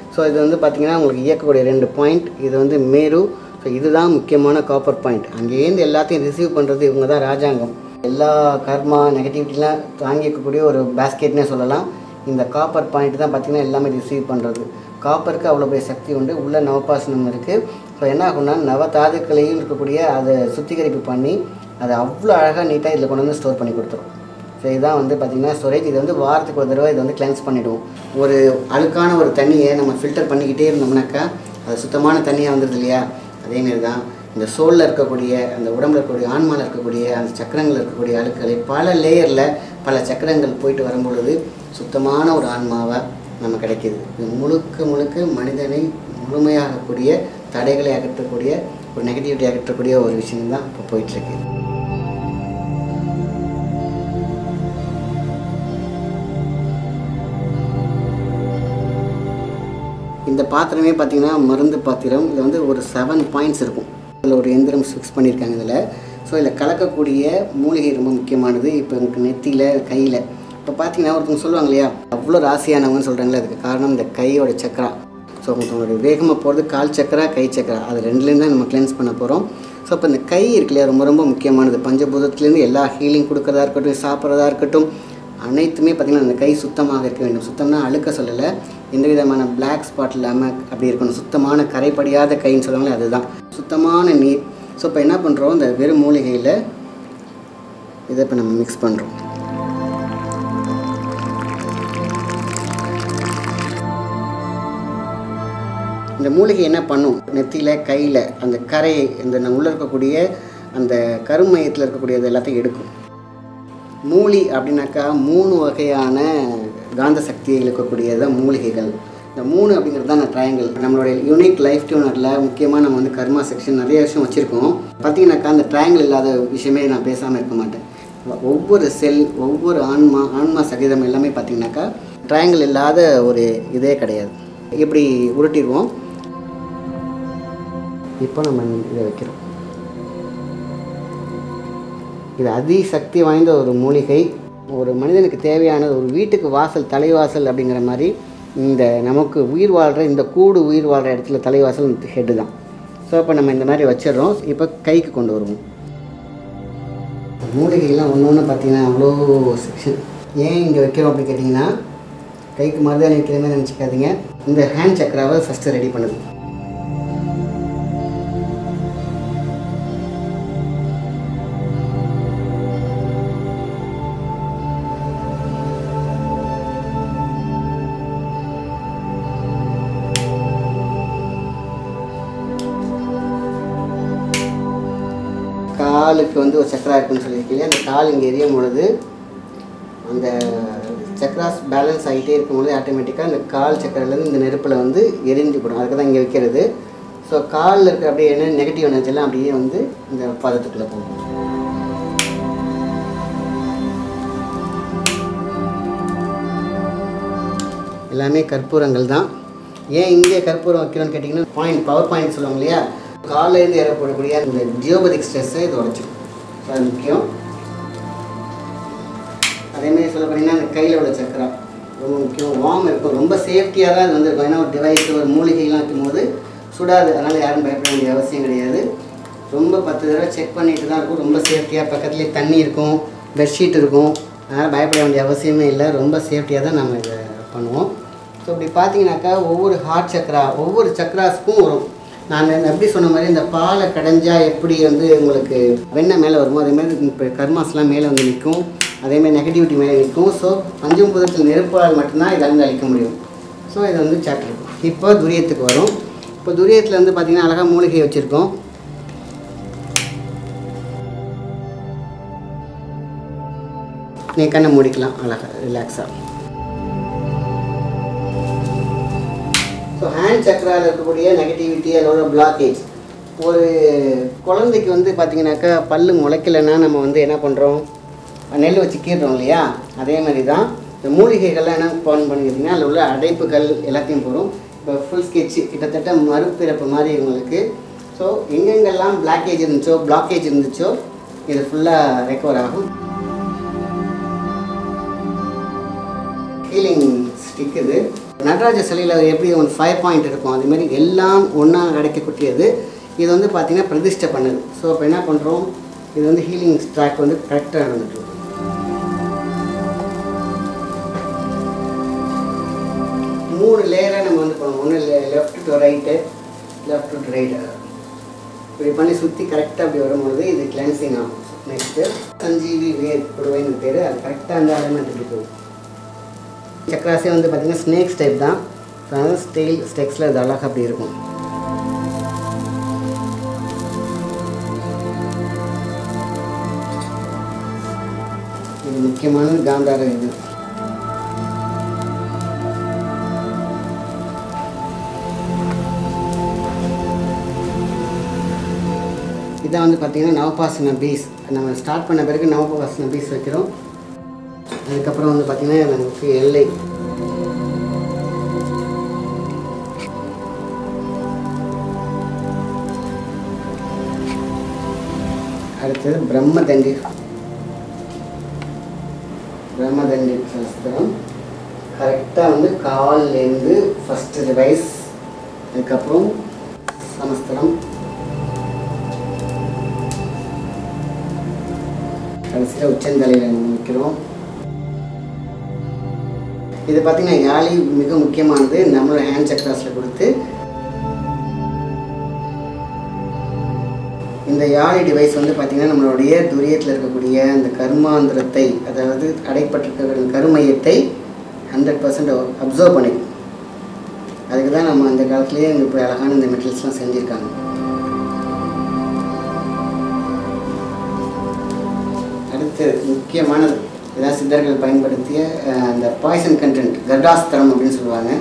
ஸோ இது வந்து பார்த்திங்கன்னா உங்களுக்கு இயக்கக்கூடிய ரெண்டு பாயிண்ட் இது வந்து மேரு ஸோ இதுதான் முக்கியமான காப்பர் பாயிண்ட் அங்கேருந்து எல்லாத்தையும் ரிசீவ் பண்ணுறது இவங்க தான் ராஜாங்கம் எல்லா கர்மா நெகட்டிவிட்டிலாம் தாங்கிக்கக்கூடிய ஒரு பேஸ்கெட்னே சொல்லலாம் இந்த காப்பர் பாயிண்ட் தான் பார்த்திங்கன்னா எல்லாமே ரிசீவ் பண்ணுறது காப்பருக்கு அவ்வளோ பெரிய சக்தி உண்டு உள்ள நவபாசனம் இருக்குது ஸோ என்ன ஆகும்னா நவதாதுக்களையும் இருக்கக்கூடிய அதை சுத்திகரிப்பு பண்ணி அதை அவ்வளோ அழகாக நீட்டாக இதில் கொண்டு வந்து ஸ்டோர் பண்ணி கொடுத்துரும் ஸோ இதுதான் வந்து பார்த்திங்கன்னா ஸ்டோரேஜ் இது வந்து வாரத்துக்கு ஒரு தடவை இதை வந்து கிளென்ஸ் பண்ணிவிடுவோம் ஒரு அழுக்கான ஒரு தண்ணியை நம்ம ஃபில்டர் பண்ணிக்கிட்டே இருந்தோம்னாக்கா அது சுத்தமான தண்ணியாக வந்துடுது இல்லையா அதேமாரி தான் இந்த சோலில் இருக்கக்கூடிய அந்த உடம்புல இருக்கக்கூடிய ஆன்மாவில் இருக்கக்கூடிய அந்த சக்கரங்கள் இருக்கக்கூடிய அழுக்களை பல லேயரில் பல சக்கரங்கள் போயிட்டு வரும்பொழுது சுத்தமான ஒரு ஆன்மாவாக நம்ம கிடைக்கிது இது முழுக்க முழுக்க மனிதனை முழுமையாகக்கூடிய தடைகளை அகற்றக்கூடிய ஒரு நெகட்டிவிட்டி அகற்றக்கூடிய ஒரு விஷயம் தான் இப்போ போயிட்டுருக்கு இந்த பாத்திரமே பார்த்தீங்கன்னா மருந்து பாத்திரம் இதில் வந்து ஒரு செவன் பாயிண்ட்ஸ் இருக்கும் இதில் ஒரு எந்திரம் ஃபிக்ஸ் பண்ணியிருக்காங்க இதில் ஸோ இதில் கலக்கக்கூடிய மூலிகை ரொம்ப முக்கியமானது இப்போ உங்களுக்கு நெத்தியில் கையில் இப்போ பார்த்தீங்கன்னா ஒருத்தவங்க சொல்லுவாங்க இல்லையா அவ்வளோ ராசியானவங்கன்னு சொல்கிறாங்களே அதுக்கு காரணம் இந்த கையோட சக்கரா ஸோ ஒருத்தவங்களுடைய வேகமாக போகிறது கால் சக்கரா கை சக்கரா அது ரெண்டுலேருந்து தான் நம்ம கிளென்ஸ் பண்ண போகிறோம் ஸோ இப்போ இந்த கை இருக்கு இல்லையா ரொம்ப ரொம்ப முக்கியமானது பஞ்சபூதத்துலேருந்து எல்லா ஹீலிங் கொடுக்கறதா இருக்கட்டும் சாப்பிட்றதா இருக்கட்டும் அனைத்துமே பார்த்திங்கன்னா அந்த கை சுத்தமாக இருக்க வேண்டும் சுத்தம்னா அழுக்க சொல்லலை எந்த விதமான பிளாக் ஸ்பாட் இல்லாமல் அப்படி இருக்கணும் சுத்தமான கரைப்படியாத கைன்னு சொல்லுவாங்களே அதுதான் சுத்தமான நீர் ஸோ இப்போ என்ன பண்ணுறோம் இந்த வெறும் மூலிகையில் இதை இப்போ நம்ம மிக்ஸ் பண்ணுறோம் இந்த மூலிகை என்ன பண்ணும் நெத்தியில் கையில் அந்த கரையை இந்த நம்ம உள்ளே இருக்கக்கூடிய அந்த கருமையத்தில் இருக்கக்கூடியது எல்லாத்தையும் எடுக்கும் மூலி அப்படின்னாக்கா மூணு வகையான காந்த சக்தியை இழுக்கக்கூடியது தான் மூலிகைகள் இந்த மூணு அப்படிங்கிறது தான் ட்ரையாங்கிள் நம்மளுடைய யூனிக் லைஃப் டியூனரில் முக்கியமாக நம்ம வந்து கர்மா செக்ஷன் நிறைய விஷயம் வச்சுருக்கோம் பார்த்தீங்கன்னாக்கா அந்த ட்ரையாங்கிள் இல்லாத விஷயமே நான் பேசாமல் இருக்க மாட்டேன் ஒவ்வொரு செல் ஒவ்வொரு ஆன்மா ஆன்மா சகிதம் எல்லாமே பார்த்தீங்கன்னாக்கா ட்ரையாங்கிள் இல்லாத ஒரு இதே கிடையாது இப்படி உருட்டிடுவோம் இப்போ நம்ம இதை வைக்கிறோம் இது அதிசக்தி வாய்ந்த ஒரு மூலிகை ஒரு மனிதனுக்கு தேவையான ஒரு வீட்டுக்கு வாசல் தலைவாசல் அப்படிங்கிற மாதிரி இந்த நமக்கு உயிர் வாழ்கிற இந்த கூடு உயிர் வாழ்கிற இடத்துல தலைவாசல் ஹெட்டு தான் ஸோ இப்போ நம்ம இந்த மாதிரி வச்சிடுறோம் இப்போ கைக்கு கொண்டு வருவோம் மூலிகைலாம் ஒன்று ஒன்று பார்த்தீங்கன்னா அவ்வளோ செக்ஷன் ஏன் இங்கே வைக்கிறோம் அப்படின்னு கேட்டிங்கன்னா கைக்கு மருதாணி வைக்கிற மாதிரி நினச்சிக்காதீங்க இந்த ஹேண்ட் சக்கராவை ஃபஸ்ட்டு ரெடி பண்ணுது காலுக்கு வந்து ஒரு சக்கரா இருக்குன்னு சொல்லியிருக்கீங்க அந்த கால் இங்கே எரியும் பொழுது அந்த சக்கராஸ் பேலன்ஸ் ஆகிட்டே இருக்கும்பொழுது ஆட்டோமேட்டிக்காக அந்த கால் சக்கரையிலேருந்து இந்த நெருப்பில் வந்து எரிஞ்சு போடும் அதுக்கு தான் இங்கே வைக்கிறது ஸோ காலில் இருக்க அப்படியே என்ன நெகட்டிவ் எனர்ஜி எல்லாம் அப்படியே வந்து இந்த பதத்துக்குள்ளே போகும் எல்லாமே கற்பூரங்கள் தான் ஏன் இங்கே கற்பூரம் வைக்கிறோன்னு கேட்டிங்கன்னா பாயிண்ட் பவர் பாயிண்ட் சொல்லுவாங்க இல்லையா காலையிலேருந்து ஏறப்படக்கூடிய அந்த ஜியோபதிக் ஸ்ட்ரெஸ்ஸை இது உடச்சிடும் ஸோ அது முக்கியம் அதேமாதிரி சொல்ல போனீங்கன்னா அந்த கையில் உள்ள சக்கரா ரொம்ப முக்கியம் வார்ம் இருக்கும் ரொம்ப சேஃப்டியாக தான் இது வந்து இருக்கும் ஏன்னா ஒரு டிவைஸ் ஒரு மூலிகைலாம் வைக்கும்போது சுடாது அதனால் யாரும் பயப்பட வேண்டிய அவசியம் கிடையாது ரொம்ப பத்து தடவை செக் பண்ணிட்டு தான் இருக்கும் ரொம்ப சேஃப்டியாக பக்கத்துலேயே தண்ணி இருக்கும் பெட்ஷீட் இருக்கும் அதனால் பயப்பட வேண்டிய அவசியமே இல்லை ரொம்ப சேஃப்டியாக தான் நம்ம இதை பண்ணுவோம் ஸோ இப்படி பார்த்தீங்கன்னாக்கா ஒவ்வொரு ஹார்ட் சக்கரா ஒவ்வொரு சக்கராஸ்க்கும் வரும் நான் எப்படி சொன்ன மாதிரி இந்த பாலை கடைஞ்சா எப்படி வந்து உங்களுக்கு வெண்ணெய் மேலே வருமோ அதேமாதிரி இப்போ கர்மாஸ்லாம் மேலே வந்து நிற்கும் அதேமாதிரி நெகட்டிவிட்டி மேலே நிற்கும் ஸோ பஞ்சம்பூதத்தில் நெருப்பால் மட்டும்தான் இதை வந்து அழிக்க முடியும் ஸோ இதை வந்து சாப்டர் இப்போ துரியத்துக்கு வரும் இப்போ துரியத்தில் வந்து பார்த்திங்கன்னா அழகாக மூலிகை வச்சுருக்கோம் நீ கண்ணை மூடிக்கலாம் அழகாக ரிலாக்ஸாக ஸோ ஹேண்ட் சக்கராவில் இருக்கக்கூடிய நெகட்டிவிட்டி அதோட பிளாக்கேஜ் ஒரு குழந்தைக்கு வந்து பார்த்தீங்கன்னாக்கா பல்லு முளைக்கலைன்னா நம்ம வந்து என்ன பண்ணுறோம் நெல் வச்சு கீறுறோம் இல்லையா அதே மாதிரி தான் இந்த மூலிகைகள்லாம் என்ன பான் பண்ணிக்கிட்டிங்கன்னா அதில் உள்ள அடைப்புகள் எல்லாத்தையும் போடும் இப்போ ஃபுல் ஸ்கெட்சு கிட்டத்தட்ட மறுபிறப்பு மாதிரி இவங்களுக்கு ஸோ எங்கெங்கெல்லாம் பிளாக்கேஜ் இருந்துச்சோ பிளாக்கேஜ் இருந்துச்சோ இது ஃபுல்லாக ரெக்கவர் ஆகும் ஹீலிங் ஸ்டிக் இது நடராஜ சிலையில் எப்படி ஒரு ஃபயர் பாயிண்ட் இருக்கும் அது மாதிரி எல்லாம் ஒன்றா கிடைக்கக்கூடியது இது வந்து பார்த்திங்கன்னா பிரதிஷ்டை பண்ணுது ஸோ இப்போ என்ன பண்ணுறோம் இது வந்து ஹீலிங் ட்ராக் வந்து கரெக்டாக நடந்துட்டு இருக்கு. மூணு லேயராக நம்ம வந்து பண்ணுவோம் ஒன்று left to right left to right இப்படி பண்ணி சுற்றி கரெக்டாக அப்படி வரும்போது இது கிளென்சிங் ஆகும் நெக்ஸ்ட்டு சஞ்சீவி வேர் புடுவைன்னு பேர் அது கரெக்டாக அந்த எலமெண்ட் இப்படி போகும் சக்கராசே வந்து பார்த்திங்கன்னா ஸ்னேக்ஸ் டைப் தான் அதனால ஸ்டெயில் ஸ்டெக்ஸில் அது அழகாக அப்படி இருக்கும் இது முக்கியமான காந்தார இது இதான் வந்து பார்த்திங்கன்னா நவபாசன பீஸ் நம்ம ஸ்டார்ட் பண்ண பிறகு நவபாசன பீஸ் வைக்கிறோம் அதுக்கப்புறம் வந்து பார்த்திங்கன்னா நமக்கு எல்லை அடுத்தது பிரம்மதண்டி பிரம்மதண்டி சஸ்திரம் கரெக்டாக வந்து கால்லேருந்து ஃபஸ்ட்டு ரிவைஸ் அதுக்கப்புறம் சமஸ்திரம் கடைசியில் உச்சந்தலையில் வைக்கிறோம் இது பார்த்திங்கன்னா யாழி மிக முக்கியமானது நம்மளோட ஹேண்ட் சக்ராஸில் கொடுத்து இந்த யாழி டிவைஸ் வந்து பார்த்திங்கன்னா நம்மளுடைய துரியத்தில் இருக்கக்கூடிய அந்த கர்மாந்திரத்தை அதாவது அடைப்பட்டிருக்கிற கருமையத்தை ஹண்ட்ரட் பர்சன்ட் அப்சர்வ் பண்ணிக்கும் அதுக்கு தான் நம்ம அந்த காலத்துலேயே இப்போ அழகான இந்த மெட்டீரியல்ஸ்லாம் செஞ்சுருக்காங்க அடுத்து முக்கியமானது இதான் சித்தர்கள் பயன்படுத்திய அஹ், அந்த பாய்சன் கண்டென்ட் கர்டாஸ்திரம் அப்படின்னு சொல்லுவாங்க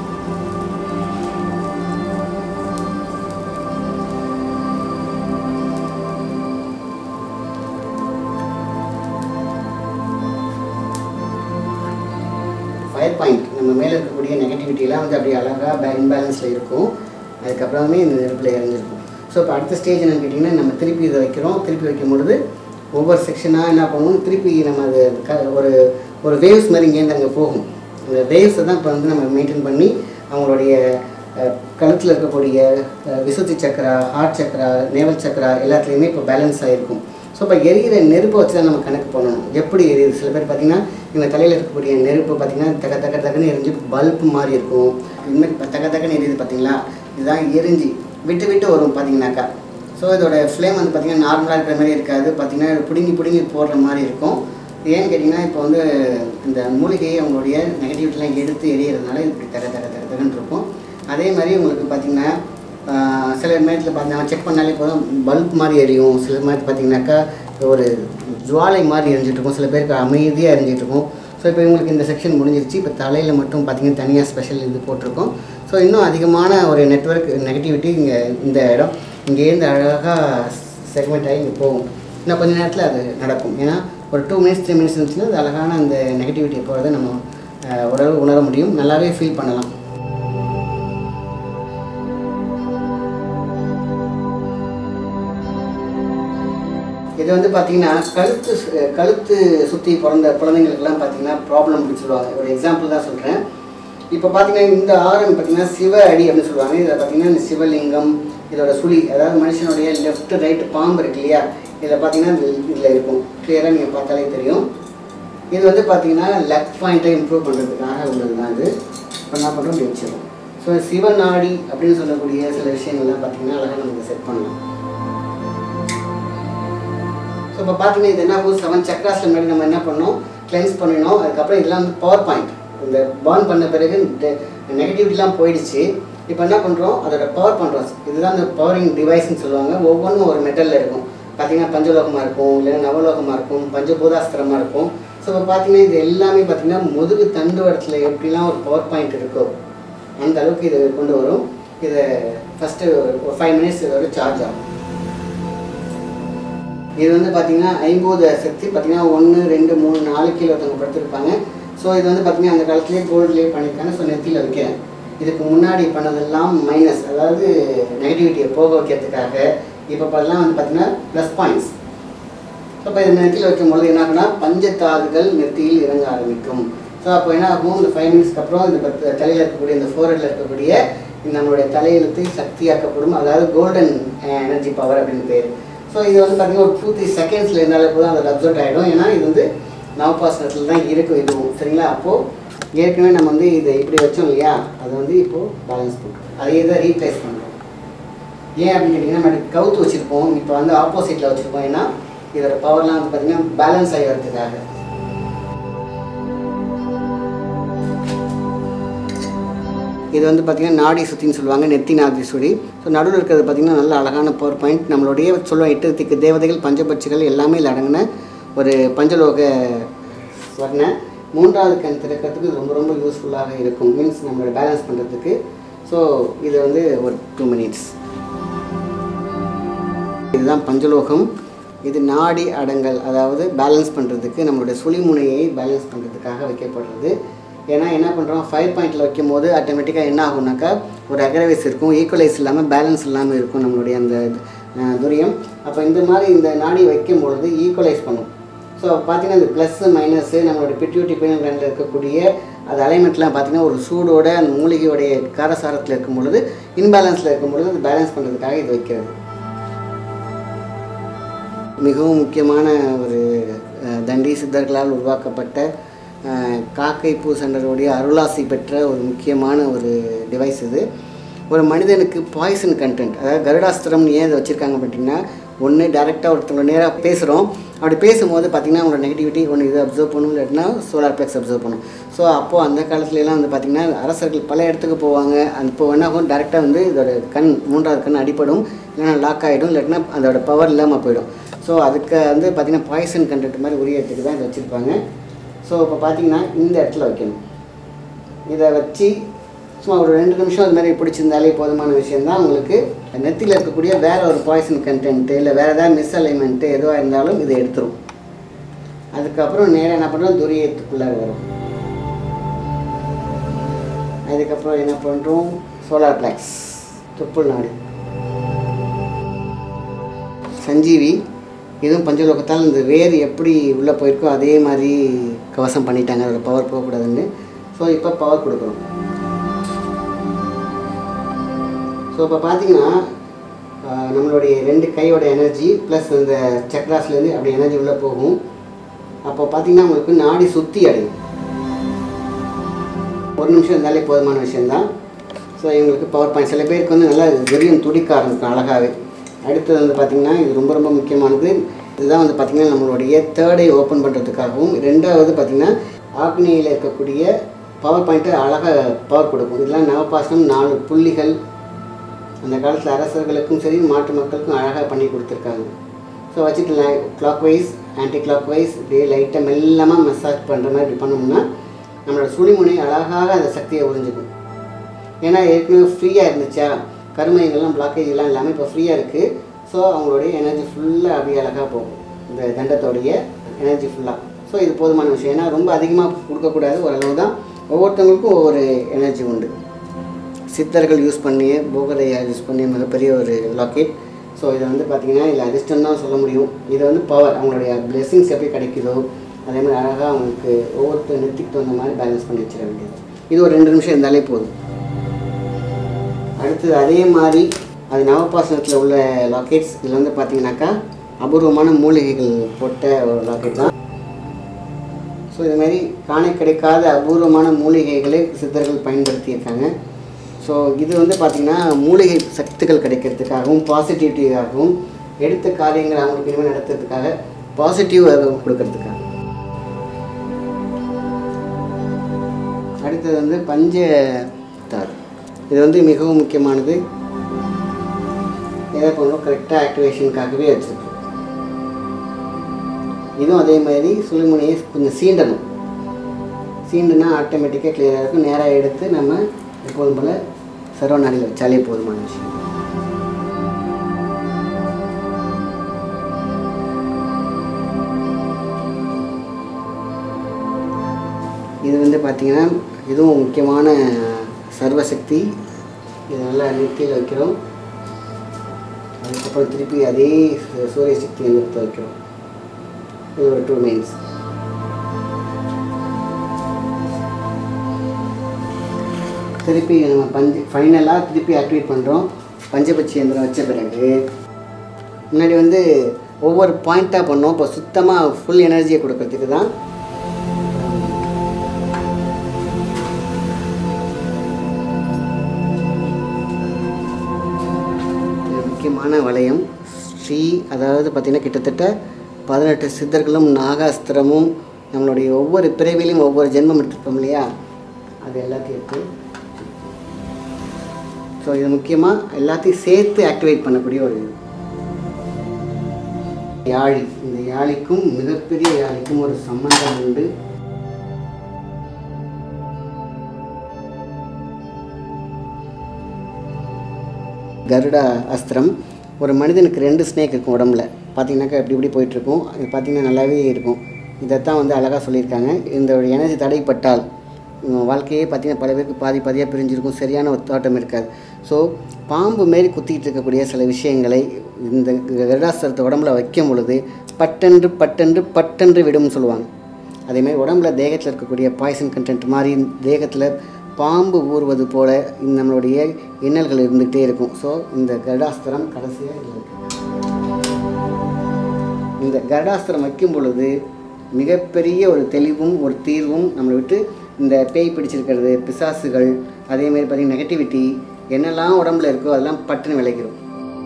ஃபயர் பாயிண்ட் நம்ம மேலே இருக்கக்கூடிய நெகட்டிவிட்டிலாம் வந்து அப்படியே அழகாக இன்பேலன்ஸில் இருக்கும் அதுக்கப்புறமே இந்த நெருப்பில் இறங்கிருக்கும் ஸோ இப்போ அடுத்த ஸ்டேஜ் என்னன்னு கேட்டிங்கன்னா நம்ம திருப்பி இதை வைக்கிறோம் திருப்பி வைக்கும் பொழுது ஒவ்வொரு செக்ஷனாக என்ன பண்ணுவோம் திருப்பி நம்ம அது க ஒரு ஒரு வேவ்ஸ் மாதிரி இங்கேருந்து அங்கே போகும் அந்த வேவ்ஸை தான் இப்போ வந்து நம்ம மெயின்டைன் பண்ணி அவங்களுடைய கழுத்தில் இருக்கக்கூடிய அஹ், விசுத்தி சக்கரா ஹார்ட் சக்கரா நேவல் சக்கரா எல்லாத்துலேயுமே இப்போ பேலன்ஸ் ஆகிருக்கும் ஸோ இப்போ எரியிற நெருப்பை வச்சு தான் நம்ம கணக்கு பண்ணணும் எப்படி எரியுது சில பேர் பார்த்தீங்கன்னா இந்த தலையில் இருக்கக்கூடிய நெருப்பு பார்த்தீங்கன்னா தக்க தக்க தக்கன்னு எரிஞ்சு பல்ப் மாதிரி இருக்கும் இதுமாதிரி தக்க தக்கன்னு எரியுது பார்த்தீங்களா இதுதான் எரிஞ்சு விட்டு விட்டு வரும் பார்த்தீங்கன்னாக்கா ஸோ இதோட ஃப்ளேம் வந்து பார்த்திங்கன்னா நார்மலாக இருக்கிற மாதிரி இருக்காது பார்த்தீங்கன்னா பிடுங்கி பிடுங்கி போடுற மாதிரி இருக்கும் ஏன்னு கேட்டிங்கன்னா இப்போ வந்து இந்த மூலிகையை அவங்களுடைய நெகட்டிவிட்டிலாம் எடுத்து எரியறதுனால இது இப்படி தக தக தக தகன்னு இருக்கும் அதே மாதிரி உங்களுக்கு பார்த்திங்கன்னா ஆஹ், சில நேரத்தில் பார்த்தீங்கன்னா செக் பண்ணாலே போதும் பல்ப் மாதிரி எரியும் சில நேரத்தில் பார்த்தீங்கன்னாக்கா ஒரு ஜுவாலை மாதிரி எரிஞ்சிட்டு இருக்கும் சில பேருக்கு அமைதியாக எரிஞ்சிட்டு இருக்கும் ஸோ இப்போ இவங்களுக்கு இந்த செக்ஷன் முடிஞ்சிருச்சு இப்போ தலையில் மட்டும் பார்த்தீங்கன்னா தனியாக ஸ்பெஷல் இது போட்டிருக்கோம் ஸோ இன்னும் அதிகமான ஒரு நெட்வொர்க் நெகட்டிவிட்டி இங்கே இந்த இடம் இங்கேருந்து அழகாக செக்மெண்ட் ஆகி இங்கே போகும் இன்னும் கொஞ்ச நேரத்தில் அது நடக்கும் ஏன்னா ஒரு டூ மினிட்ஸ் த்ரீ மினிட்ஸ் இருந்துச்சுன்னா அது அழகான அந்த நெகட்டிவிட்டி போகிறத நம்ம அஹ், ஓரளவு உணர முடியும் நல்லாவே ஃபீல் பண்ணலாம் இது வந்து பார்த்தீங்கன்னா கழுத்து சு- கழுத்து சுற்றி பிறந்த குழந்தைங்களுக்குலாம் பார்த்தீங்கன்னா ப்ராப்ளம் அப்படின்னு சொல்லுவாங்க ஒரு எக்ஸாம்பிள் தான் சொல்கிறேன் இப்போ பார்த்தீங்கன்னா இந்த ஆரம் பார்த்தீங்கன்னா சிவ அடி அப்படின்னு சொல்லுவாங்க இதில் பார்த்தீங்கன்னா இந்த சிவலிங்கம் இதோட சுழி அதாவது மனுஷனுடைய லெஃப்ட் ரைட் பாம்பு இருக்கு இல்லையா இதில் பார்த்தீங்கன்னா இதில் இருக்கும் கிளியராக நீங்கள் பார்த்தாலே தெரியும் இது வந்து பார்த்தீங்கன்னா லெக் பாயிண்ட்டை இம்ப்ரூவ் பண்ணுறதுக்காக உள்ளது தான் இது இப்போ என்ன பண்ணுறோம் இப்படி வச்சிடும் ஸோ சிவநாடி அப்படின்னு சொல்லக்கூடிய சில விஷயங்கள்லாம் பார்த்தீங்கன்னா அழகாக நமக்கு செட் பண்ணலாம் ஸோ இப்போ பார்த்தீங்கன்னா இது என்ன ஆகும் செவன் சக்ராஸில் முன்னாடி நம்ம என்ன பண்ணோம் கிளென்ஸ் பண்ணினோம் அதுக்கப்புறம் இதெல்லாம் வந்து பவர் பாயிண்ட் இந்த பர்ன் பண்ண பிறகு நெகட்டிவிட்டிலாம் போயிடுச்சு இப்போ என்ன பண்ணுறோம் அதோட பவர் பண்ணுறோம் இதுதான் இந்த பவரிங் டிவைஸ்னு சொல்லுவாங்க ஒவ்வொன்றும் ஒரு மெட்டலில் இருக்கும் பார்த்தீங்கன்னா பஞ்சலோகமாக இருக்கும் இல்லைன்னா நவலோகமாக இருக்கும் பஞ்சபூதாஸ்திரமாக இருக்கும் ஸோ இப்போ பார்த்தீங்கன்னா இது எல்லாமே பார்த்தீங்கன்னா முதுகு தண்டுவடத்தில் எப்படிலாம் ஒரு பவர் பாயிண்ட் இருக்கோ அந்த அளவுக்கு இது கொண்டு வரும் இதை ஃபஸ்ட்டு ஒரு ஃபைவ் மினிட்ஸ் இதோட சார்ஜ் ஆகும் இது வந்து பார்த்தீங்கன்னா ஐம்பது சக்தி பார்த்தீங்கன்னா ஒன்று ரெண்டு மூணு நாலு கீழே ஒருத்தவங்க படுத்திருப்பாங்க ஸோ இது வந்து பார்த்தீங்கன்னா அந்த காலத்துலேயே கோல்ட்லேயே பண்ணியிருக்காங்க ஸோ நெத்தியில் வைக்கிறேன் இதுக்கு முன்னாடி பண்ணதெல்லாம் மைனஸ் அதாவது நெகட்டிவிட்டியை போக வைக்கிறதுக்காக இப்போ பார்த்தீங்கன்னா வந்து பார்த்தீங்கன்னா ப்ளஸ் பாயிண்ட்ஸ் ஸோ இப்போ இது நெத்தியில் வைக்கும் பொழுது என்ன ஆகுனா பஞ்சத்தாதுகள் நெத்தியில் இறங்க ஆரம்பிக்கும் ஸோ அப்போ என்ன ஆகும் இந்த ஃபைவ் மினிட்ஸ்க்கு அப்புறம் இந்த பத்து தலையில் இருக்கக்கூடிய இந்த ஃபோரடில் இருக்கக்கூடிய இந்த நம்மளுடைய தலையெழுத்து சக்தியாக்கப்படும் அதாவது கோல்டன் எனர்ஜி பவர் அப்படின்னு பேர் ஸோ இது வந்து பார்த்தீங்கன்னா ஒரு டூ த்ரீ செகண்ட்ஸில் இருந்தாலே போதும் அதில் அப்சர்வ் ஆகிடும் ஏன்னா இது வந்து நவபாசனத்தில் தான் இருக்கும் இதுவும் சரிங்களா அப்போது ஏற்கனவே நம்ம வந்து இதை இப்படி வச்சோம் இல்லையா அதை வந்து இப்போது பேலன்ஸ் பண்ணுறோம் அதையே தான் ரீப்ளேஸ் பண்ணுறோம் ஏன் அப்படின்னு கேட்டிங்கன்னா நம்ம இப்படி கவுத்து வச்சுருப்போம் இப்போ வந்து ஆப்போசிட்டில் வச்சுருப்போம் ஏன்னா இதோட பவர்லாம் வந்து பார்த்திங்கன்னா பேலன்ஸ் ஆகி வரதுக்காக இது வந்து பார்த்திங்கன்னா நாடி சுத்தின்னு சொல்லுவாங்க நெத்தி நாடி சுடி ஸோ நடுவில் இருக்கிறது பார்த்திங்கன்னா நல்ல அழகான பவர் பாயிண்ட் நம்மளுடைய சொல்லுவோம் எட்டு திக்கு தேவதைகள் பஞ்சபட்சிகள் எல்லாமே இதில் அடங்கின ஒரு பஞ்சலோக வர்ண மூன்றாவது கண் திறக்கிறதுக்கு இது ரொம்ப ரொம்ப யூஸ்ஃபுல்லாக இருக்கும் மீன்ஸ் நம்மளோட பேலன்ஸ் பண்ணுறதுக்கு ஸோ இது வந்து ஒரு டூ மினிட்ஸ் இதுதான் பஞ்சலோகம் இது நாடி அடங்கல் அதாவது பேலன்ஸ் பண்ணுறதுக்கு நம்மளுடைய சுழிமுனையை பேலன்ஸ் பண்ணுறதுக்காக வைக்கப்படுறது ஏன்னா என்ன பண்ணுறோம் ஃபைவ் பாயிண்டில் வைக்கும் போது ஆட்டோமேட்டிக்காக என்ன ஆகும்னாக்கா ஒரு அக்ரவைஸ் இருக்கும் ஈக்குவலைஸ் இல்லாமல் பேலன்ஸ் இல்லாமல் இருக்கும் நம்மளுடைய அந்த அஹ், துரியம் அப்போ இந்த மாதிரி இந்த நாடி வைக்கும் பொழுது ஈக்குவலைஸ் பண்ணும் ஸோ பார்த்தீங்கன்னா இந்த ப்ளஸ்ஸு மைனஸு நம்மளோட பிட்யூட்டி பைனல் கிளாண்டில் இருக்கக்கூடிய அது அலைன்மெண்ட்லாம் பார்த்தீங்கன்னா ஒரு சூடோட அந்த மூலிகையோடைய காரசாரத்தில் இருக்கும் பொழுது இன்பேலன்ஸில் இருக்கும் பொழுது அது பேலன்ஸ் பண்ணுறதுக்காக இது வைக்கிறது மிகவும் முக்கியமான ஒரு அஹ், தண்டி சித்தர்களால் உருவாக்கப்பட்ட அஹ், காக்கை பூ சென்றருடைய அருளாசி பெற்ற ஒரு முக்கியமான ஒரு டிவைஸ் இது ஒரு மனிதனுக்கு பாய்சன் கண்டென்ட் அதாவது கருடாஸ்திரம்னு ஏன் இதை வச்சுருக்காங்க பார்த்தீங்கன்னா ஒன்று டேரெக்டாக ஒருத்தவங்க நேராக பேசுகிறோம் அப்படி பேசும்போது பார்த்திங்கன்னா அவங்களோட நெகட்டிவிட்டி ஒன்று இது அப்சர்வ் பண்ணும் இல்லாட்டினா சோலார் ப்ளெக்ஸ் அப்சர்வ் பண்ணும் ஸோ அப்போது அந்த காலத்துலலாம் வந்து பார்த்திங்கன்னா அரசர்கள் பல இடத்துக்கு போவாங்க அந்த இப்போ என்ன ஆகும் டேரெக்டாக வந்து இதோட கண் மூன்றாவது கண் அடிப்படும் இல்லைன்னா லாக் ஆகிடும் இல்லாட்டினா அதோட பவர் இல்லாமல் போயிடும் ஸோ அதுக்கு வந்து பார்த்திங்கன்னா பாய்சன் கண்டென்ட் மாதிரி உரியத்துக்கு தான் இதை வச்சுருப்பாங்க ஸோ இப்போ பார்த்தீங்கன்னா இந்த இடத்துல வைக்கணும் இதை வச்சு சும்மா ஒரு ரெண்டு நிமிஷம் அது மாதிரி பிடிச்சிருந்தாலே போதுமான விஷயந்தான் உங்களுக்கு நெத்தியில் இருக்கக்கூடிய வேற ஒரு பாய்சன் கண்டென்ட்டு இல்லை வேறு ஏதாவது மிஸ் அலைன்மெண்ட்டு எதுவாக இருந்தாலும் இதை எடுத்துரும் அதுக்கப்புறம் நேராக என்ன பண்ணுறோம் துரியத்துக்குள்ளார வரும் அதுக்கப்புறம் என்ன பண்ணுறோம் சோலார் பிளாக்ஸ் துப்புள் நாடு சஞ்சீவி இதுவும் பஞ்சலோகத்தால் இந்த வேர் எப்படி உள்ளே போயிருக்கோ அதே மாதிரி கவசம் பண்ணிட்டாங்க அதோட பவர் போகக்கூடாதுன்னு ஸோ இப்போ பவர் கொடுக்குறோம் ஸோ இப்போ பார்த்தீங்கன்னா ஆஹ், நம்மளுடைய ரெண்டு கையோட எனர்ஜி ப்ளஸ் இந்த சக்ராஸ்லேருந்து அப்படி எனர்ஜி உள்ளே போகும் அப்போ பார்த்தீங்கன்னா உங்களுக்கு நாடி சுத்தி அடையும் ஒரு நிமிஷம் இருந்தாலே போதுமான விஷயம்தான் ஸோ இவங்களுக்கு பவர் பாயிண்ட் சில பேருக்கு வந்து நல்லா வெறியும் துடிக்க ஆரம்பிக்கும் அழகாகவே அடுத்தது வந்து பார்த்திங்கன்னா இது ரொம்ப ரொம்ப முக்கியமானது இதுதான் வந்து பார்த்திங்கன்னா நம்மளுடைய தேர்டை ஓப்பன் பண்ணுறதுக்காகவும் ரெண்டாவது பார்த்திங்கன்னா ஆக்னியில் இருக்கக்கூடிய பவர் பாயிண்ட்டை அழகாக பவர் கொடுக்கும் இதெல்லாம் நவபாசனம் நாலு புள்ளிகள் அந்த காலத்தில் அரசர்களுக்கும் சரி மாட்டு மக்களுக்கும் அழகாக பண்ணி கொடுத்துருக்காங்க ஸோ வச்சுட்டு clockwise anticlockwise இப்படியே லைட்டாக மெல்லமாக மசாஜ் பண்ணுற மாதிரி இப்படி பண்ணோம்னா நம்மளோட சுழிமுனை அழகாக அந்த சக்தியை உறிஞ்சிக்கும் ஏன்னா ஏற்கனவே ஃப்ரீயாக இருந்துச்சா கருமைகள்லாம் பிளாக்கேஜ் எல்லாம் இல்லாமல் இப்போ ஃப்ரீயாக இருக்குது ஸோ அவங்களுடைய எனர்ஜி ஃபுல்லாக அப்படியே அழகாக போகும் இந்த தண்டத்தோடைய எனர்ஜி ஃபுல்லாக ஸோ இது போதுமான விஷயம் ஏன்னா ரொம்ப அதிகமாக கொடுக்கக்கூடாது ஓரளவு தான் ஒவ்வொருத்தவங்களுக்கும் ஒவ்வொரு எனர்ஜி உண்டு சித்தர்கள் யூஸ் பண்ணிய போகதையா யூஸ் பண்ணிய மிகப்பெரிய ஒரு லாக்கெட் ஸோ இதை வந்து பார்த்திங்கன்னா இதில் அதிர்ஷ்டம் தான் சொல்ல முடியும் இது வந்து பவர் அவங்களுடைய blessings எப்படி கிடைக்குதோ அதே மாதிரி அழகாக அவங்களுக்கு ஒவ்வொருத்தர் நெத்திக்கு தகுந்த மாதிரி பேலன்ஸ் பண்ணி வச்சிட வேண்டியது இது ஒரு ரெண்டு நிமிஷம் இருந்தாலே போதும் அடுத்தது அதே மாதிரி அது நவபாசனத்தில் உள்ள லாக்கெட்ஸ் இதில் வந்து பார்த்தீங்கன்னாக்கா அபூர்வமான மூலிகைகள் போட்ட ஒரு லாக்கெட் தான் ஸோ இது மாதிரி காண கிடைக்காத அபூர்வமான மூலிகைகளை சித்தர்கள் பயன்படுத்தியிருக்காங்க ஸோ இது வந்து பார்த்திங்கன்னா மூலிகை சக்திகள் கிடைக்கிறதுக்காகவும் பாசிட்டிவிட்டியாகவும் எடுத்த காரியங்கள் அவங்களுக்கு இனிமேல் நடத்துறதுக்காக பாசிட்டிவ் கொடுக்கறதுக்காக அடுத்தது வந்து பஞ்ச தார் இது வந்து மிகவும் முக்கியமானது எதை பண்ணுறோம் கரெக்டாக ஆக்டிவேஷனுக்காகவே வச்சுருக்கோம் இதுவும் அதே மாதிரி சுழிமுனையை கொஞ்சம் சீண்டணும் சீண்டுனா ஆட்டோமேட்டிக்காக கிளியராக இருக்கும் நேராக எடுத்து நம்ம எப்போதும் போல் சர்வ நாடியில் வச்சாலே போதுமான விஷயம் இது வந்து பார்த்திங்கன்னா இதுவும் முக்கியமான சர்வசக்தி இது நல்லா நெத்தியில் வைக்கிறோம் அதுக்கப்புறம் திருப்பி அதே சு- சூரிய சக்தியை நிறுத்த வைக்கிறோம் இது ஒரு டூ மினிட்ஸ் திருப்பி நம்ம பஞ்சு ஃபைனலாக திருப்பி ஆக்டிவேட் பண்ணுறோம் பஞ்சபட்சி எந்திரம் வச்ச பிறகு முன்னாடி வந்து ஒவ்வொரு பாயிண்ட்டாக பண்ணோம் இப்போ சுத்தமாக ஃபுல் எனர்ஜியை கொடுக்கறதுக்கு தான் இது முக்கியமான வளையம் ஸ்ரீ அதாவது பார்த்திங்கன்னா கிட்டத்தட்ட பதினெட்டு சித்தர்களும் நாகாஸ்திரமும் நம்மளுடைய ஒவ்வொரு பிறவிலையும் ஒவ்வொரு ஜென்மம் எடுத்துருப்போம் இல்லையா அது எல்லாத்தையும் எடுத்து ஸோ இது முக்கியமாக எல்லாத்தையும் சேர்த்து ஆக்டிவேட் பண்ணக்கூடிய ஒரு இது யாழி இந்த யாழிக்கும் மிகப்பெரிய யாழிக்கும் ஒரு சம்பந்தம் உண்டு கருடா அஸ்திரம் ஒரு மனிதனுக்கு ரெண்டு ஸ்னேக் இருக்கும் உடம்புல பார்த்தீங்கன்னாக்கா இப்படி இப்படி போயிட்டுருக்கும் அது பார்த்தீங்கன்னா நல்லாவே இருக்கும் இதைத்தான் வந்து அழகாக சொல்லியிருக்காங்க இந்த ஒரு எனர்ஜி தடைப்பட்டால் உம், வாழ்க்கையே பார்த்தீங்கன்னா பல பேருக்கு பாதி பாதியாக பிரிஞ்சிருக்கும் சரியான ஒரு தோட்டம் இருக்காது ஸோ பாம்பு மாரி குத்திக்கிட்டு இருக்கக்கூடிய சில விஷயங்களை இந்த கருடாஸ்திரத்தை உடம்புல வைக்கும் பொழுது பட்டென்று பட்டென்று பட்டென்று விடும்னு சொல்லுவாங்க அதேமாதிரி உடம்புல தேகத்தில் இருக்கக்கூடிய பாய்சன் கண்டென்ட் மாதிரி தேகத்தில் பாம்பு ஊறுவது போல இந்த நம்மளுடைய இன்னல்கள் இருந்துகிட்டே இருக்கும் ஸோ இந்த கருடாஸ்திரம் கடைசியாக இதில் இருக்கு இந்த கருடாஸ்திரம் வைக்கும் பொழுது மிகப்பெரிய ஒரு தெளிவும் ஒரு தீர்வும் நம்மளை விட்டு இந்த பேய் பிடிச்சிருக்கிறது பிசாசுகள் அதேமாதிரி பார்த்தீங்கன்னா நெகட்டிவிட்டி என்னெல்லாம் உடம்புல இருக்கோ அதெல்லாம் பட்டுன்னு விளைக்கிறோம்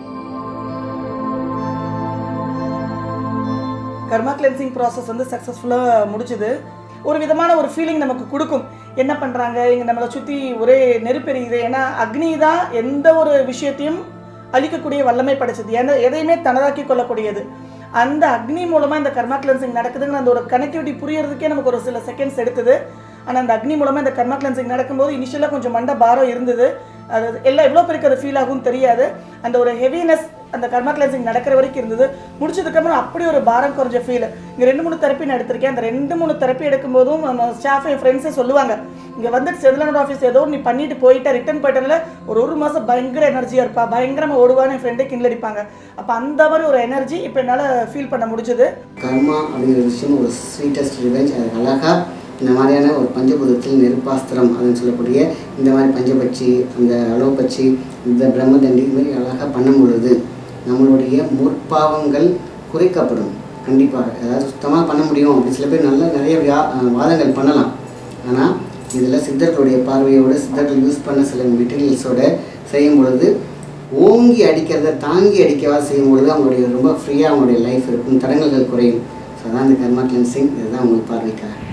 கர்மா கிளென்சிங் ப்ராசஸ் வந்து சக்ஸஸ்ஃபுல்லாக முடிச்சுது ஒரு விதமான ஒரு ஃபீலிங் நமக்கு கொடுக்கும் என்ன பண்ணுறாங்க இங்கே நம்மளை சுற்றி ஒரே நெருப்பெரியுது ஏன்னா அக்னி தான் எந்த ஒரு விஷயத்தையும் அழிக்கக்கூடிய வல்லமை படைச்சது எந்த எதையுமே தனதாக்கி கொள்ளக்கூடியது அந்த அக்னி மூலமாக இந்த கர்மா கிளென்சிங் நடக்குதுங்கிற அந்த ஒரு கனெக்டிவிட்டி புரியறதுக்கே நமக்கு ஒரு சில செகண்ட்ஸ் எடுத்தது ஆனால் அந்த அக்னி மூலமாக இந்த கர்மா கிளென்சிங் நடக்கும்போது இனிஷியலாக கொஞ்சம் மண்டை பாரம் இருந்தது அது எல்லாம் எவ்வளோ பேருக்கு அது ஃபீல் ஆகும்னு தெரியாது அந்த ஒரு ஹெவினஸ் அந்த கர்மா கிளென்சிங் நடக்கிற வரைக்கும் இருந்தது முடிச்சதுக்கப்புறம் அப்படி ஒரு பாரம் குறைஞ்ச ஃபீல் இங்கே ரெண்டு மூணு தெரப்பி நான் எடுத்திருக்கேன் அந்த ரெண்டு மூணு தெரப்பி எடுக்கும்போதும் நம்ம ஸ்டாஃப் என் ஃப்ரெண்ட்ஸே சொல்லுவாங்க இங்கே வந்துட்டு செதிலனோட ஆஃபீஸ் ஏதோ நீ பண்ணிட்டு போயிட்ட ரிட்டர்ன் போயிட்டல ஒரு ஒரு மாதம் பயங்கர எனர்ஜியாக இருப்பா பயங்கரமாக ஓடுவான்னு என் ஃப்ரெண்டே கிண்டல் அடிப்பாங்க அப்போ அந்த மாதிரி ஒரு எனர்ஜி இப்போ என்னால் ஃபீல் பண்ண முடிஞ்சது கர்மா அப்படிங்கிற விஷயம் ஒரு ஸ்வீட்டஸ்ட் ரிவெஞ்ச் அது அழகாக இந்த மாதிரியான ஒரு பஞ்சபூதத்தில் நெருப்பாஸ்திரம் அப்படின்னு சொல்லக்கூடிய இந்த மாதிரி பஞ்சபட்சி அந்த அலோபட்சி இந்த பிரம்மதண்டி இது மாதிரி அழகாக பண்ணும் பொழுது நம்மளுடைய முற்பாவங்கள் குறைக்கப்படும் கண்டிப்பாக அதாவது சுத்தமாக பண்ண முடியும் அப்படி சில பேர் நல்ல நிறைய வியா அஹ் வாதங்கள் பண்ணலாம் ஆனால் இதில் சித்தர்களுடைய பார்வையோடு சித்தர்கள் யூஸ் பண்ண சில மெட்டீரியல்ஸோட செய்யும் பொழுது ஓங்கி அடிக்கிறத தாங்கி அடிக்கவா செய்யும் பொழுது அவங்களுடைய ரொம்ப ஃப்ரீயாக அவங்களுடைய லைஃப் இருக்கும் தடங்கல்கள் குறையும் ஸோ அதான் இந்த கர்மா கிளென்சிங் இதுதான் உங்களுக்கு பார்வைக்காக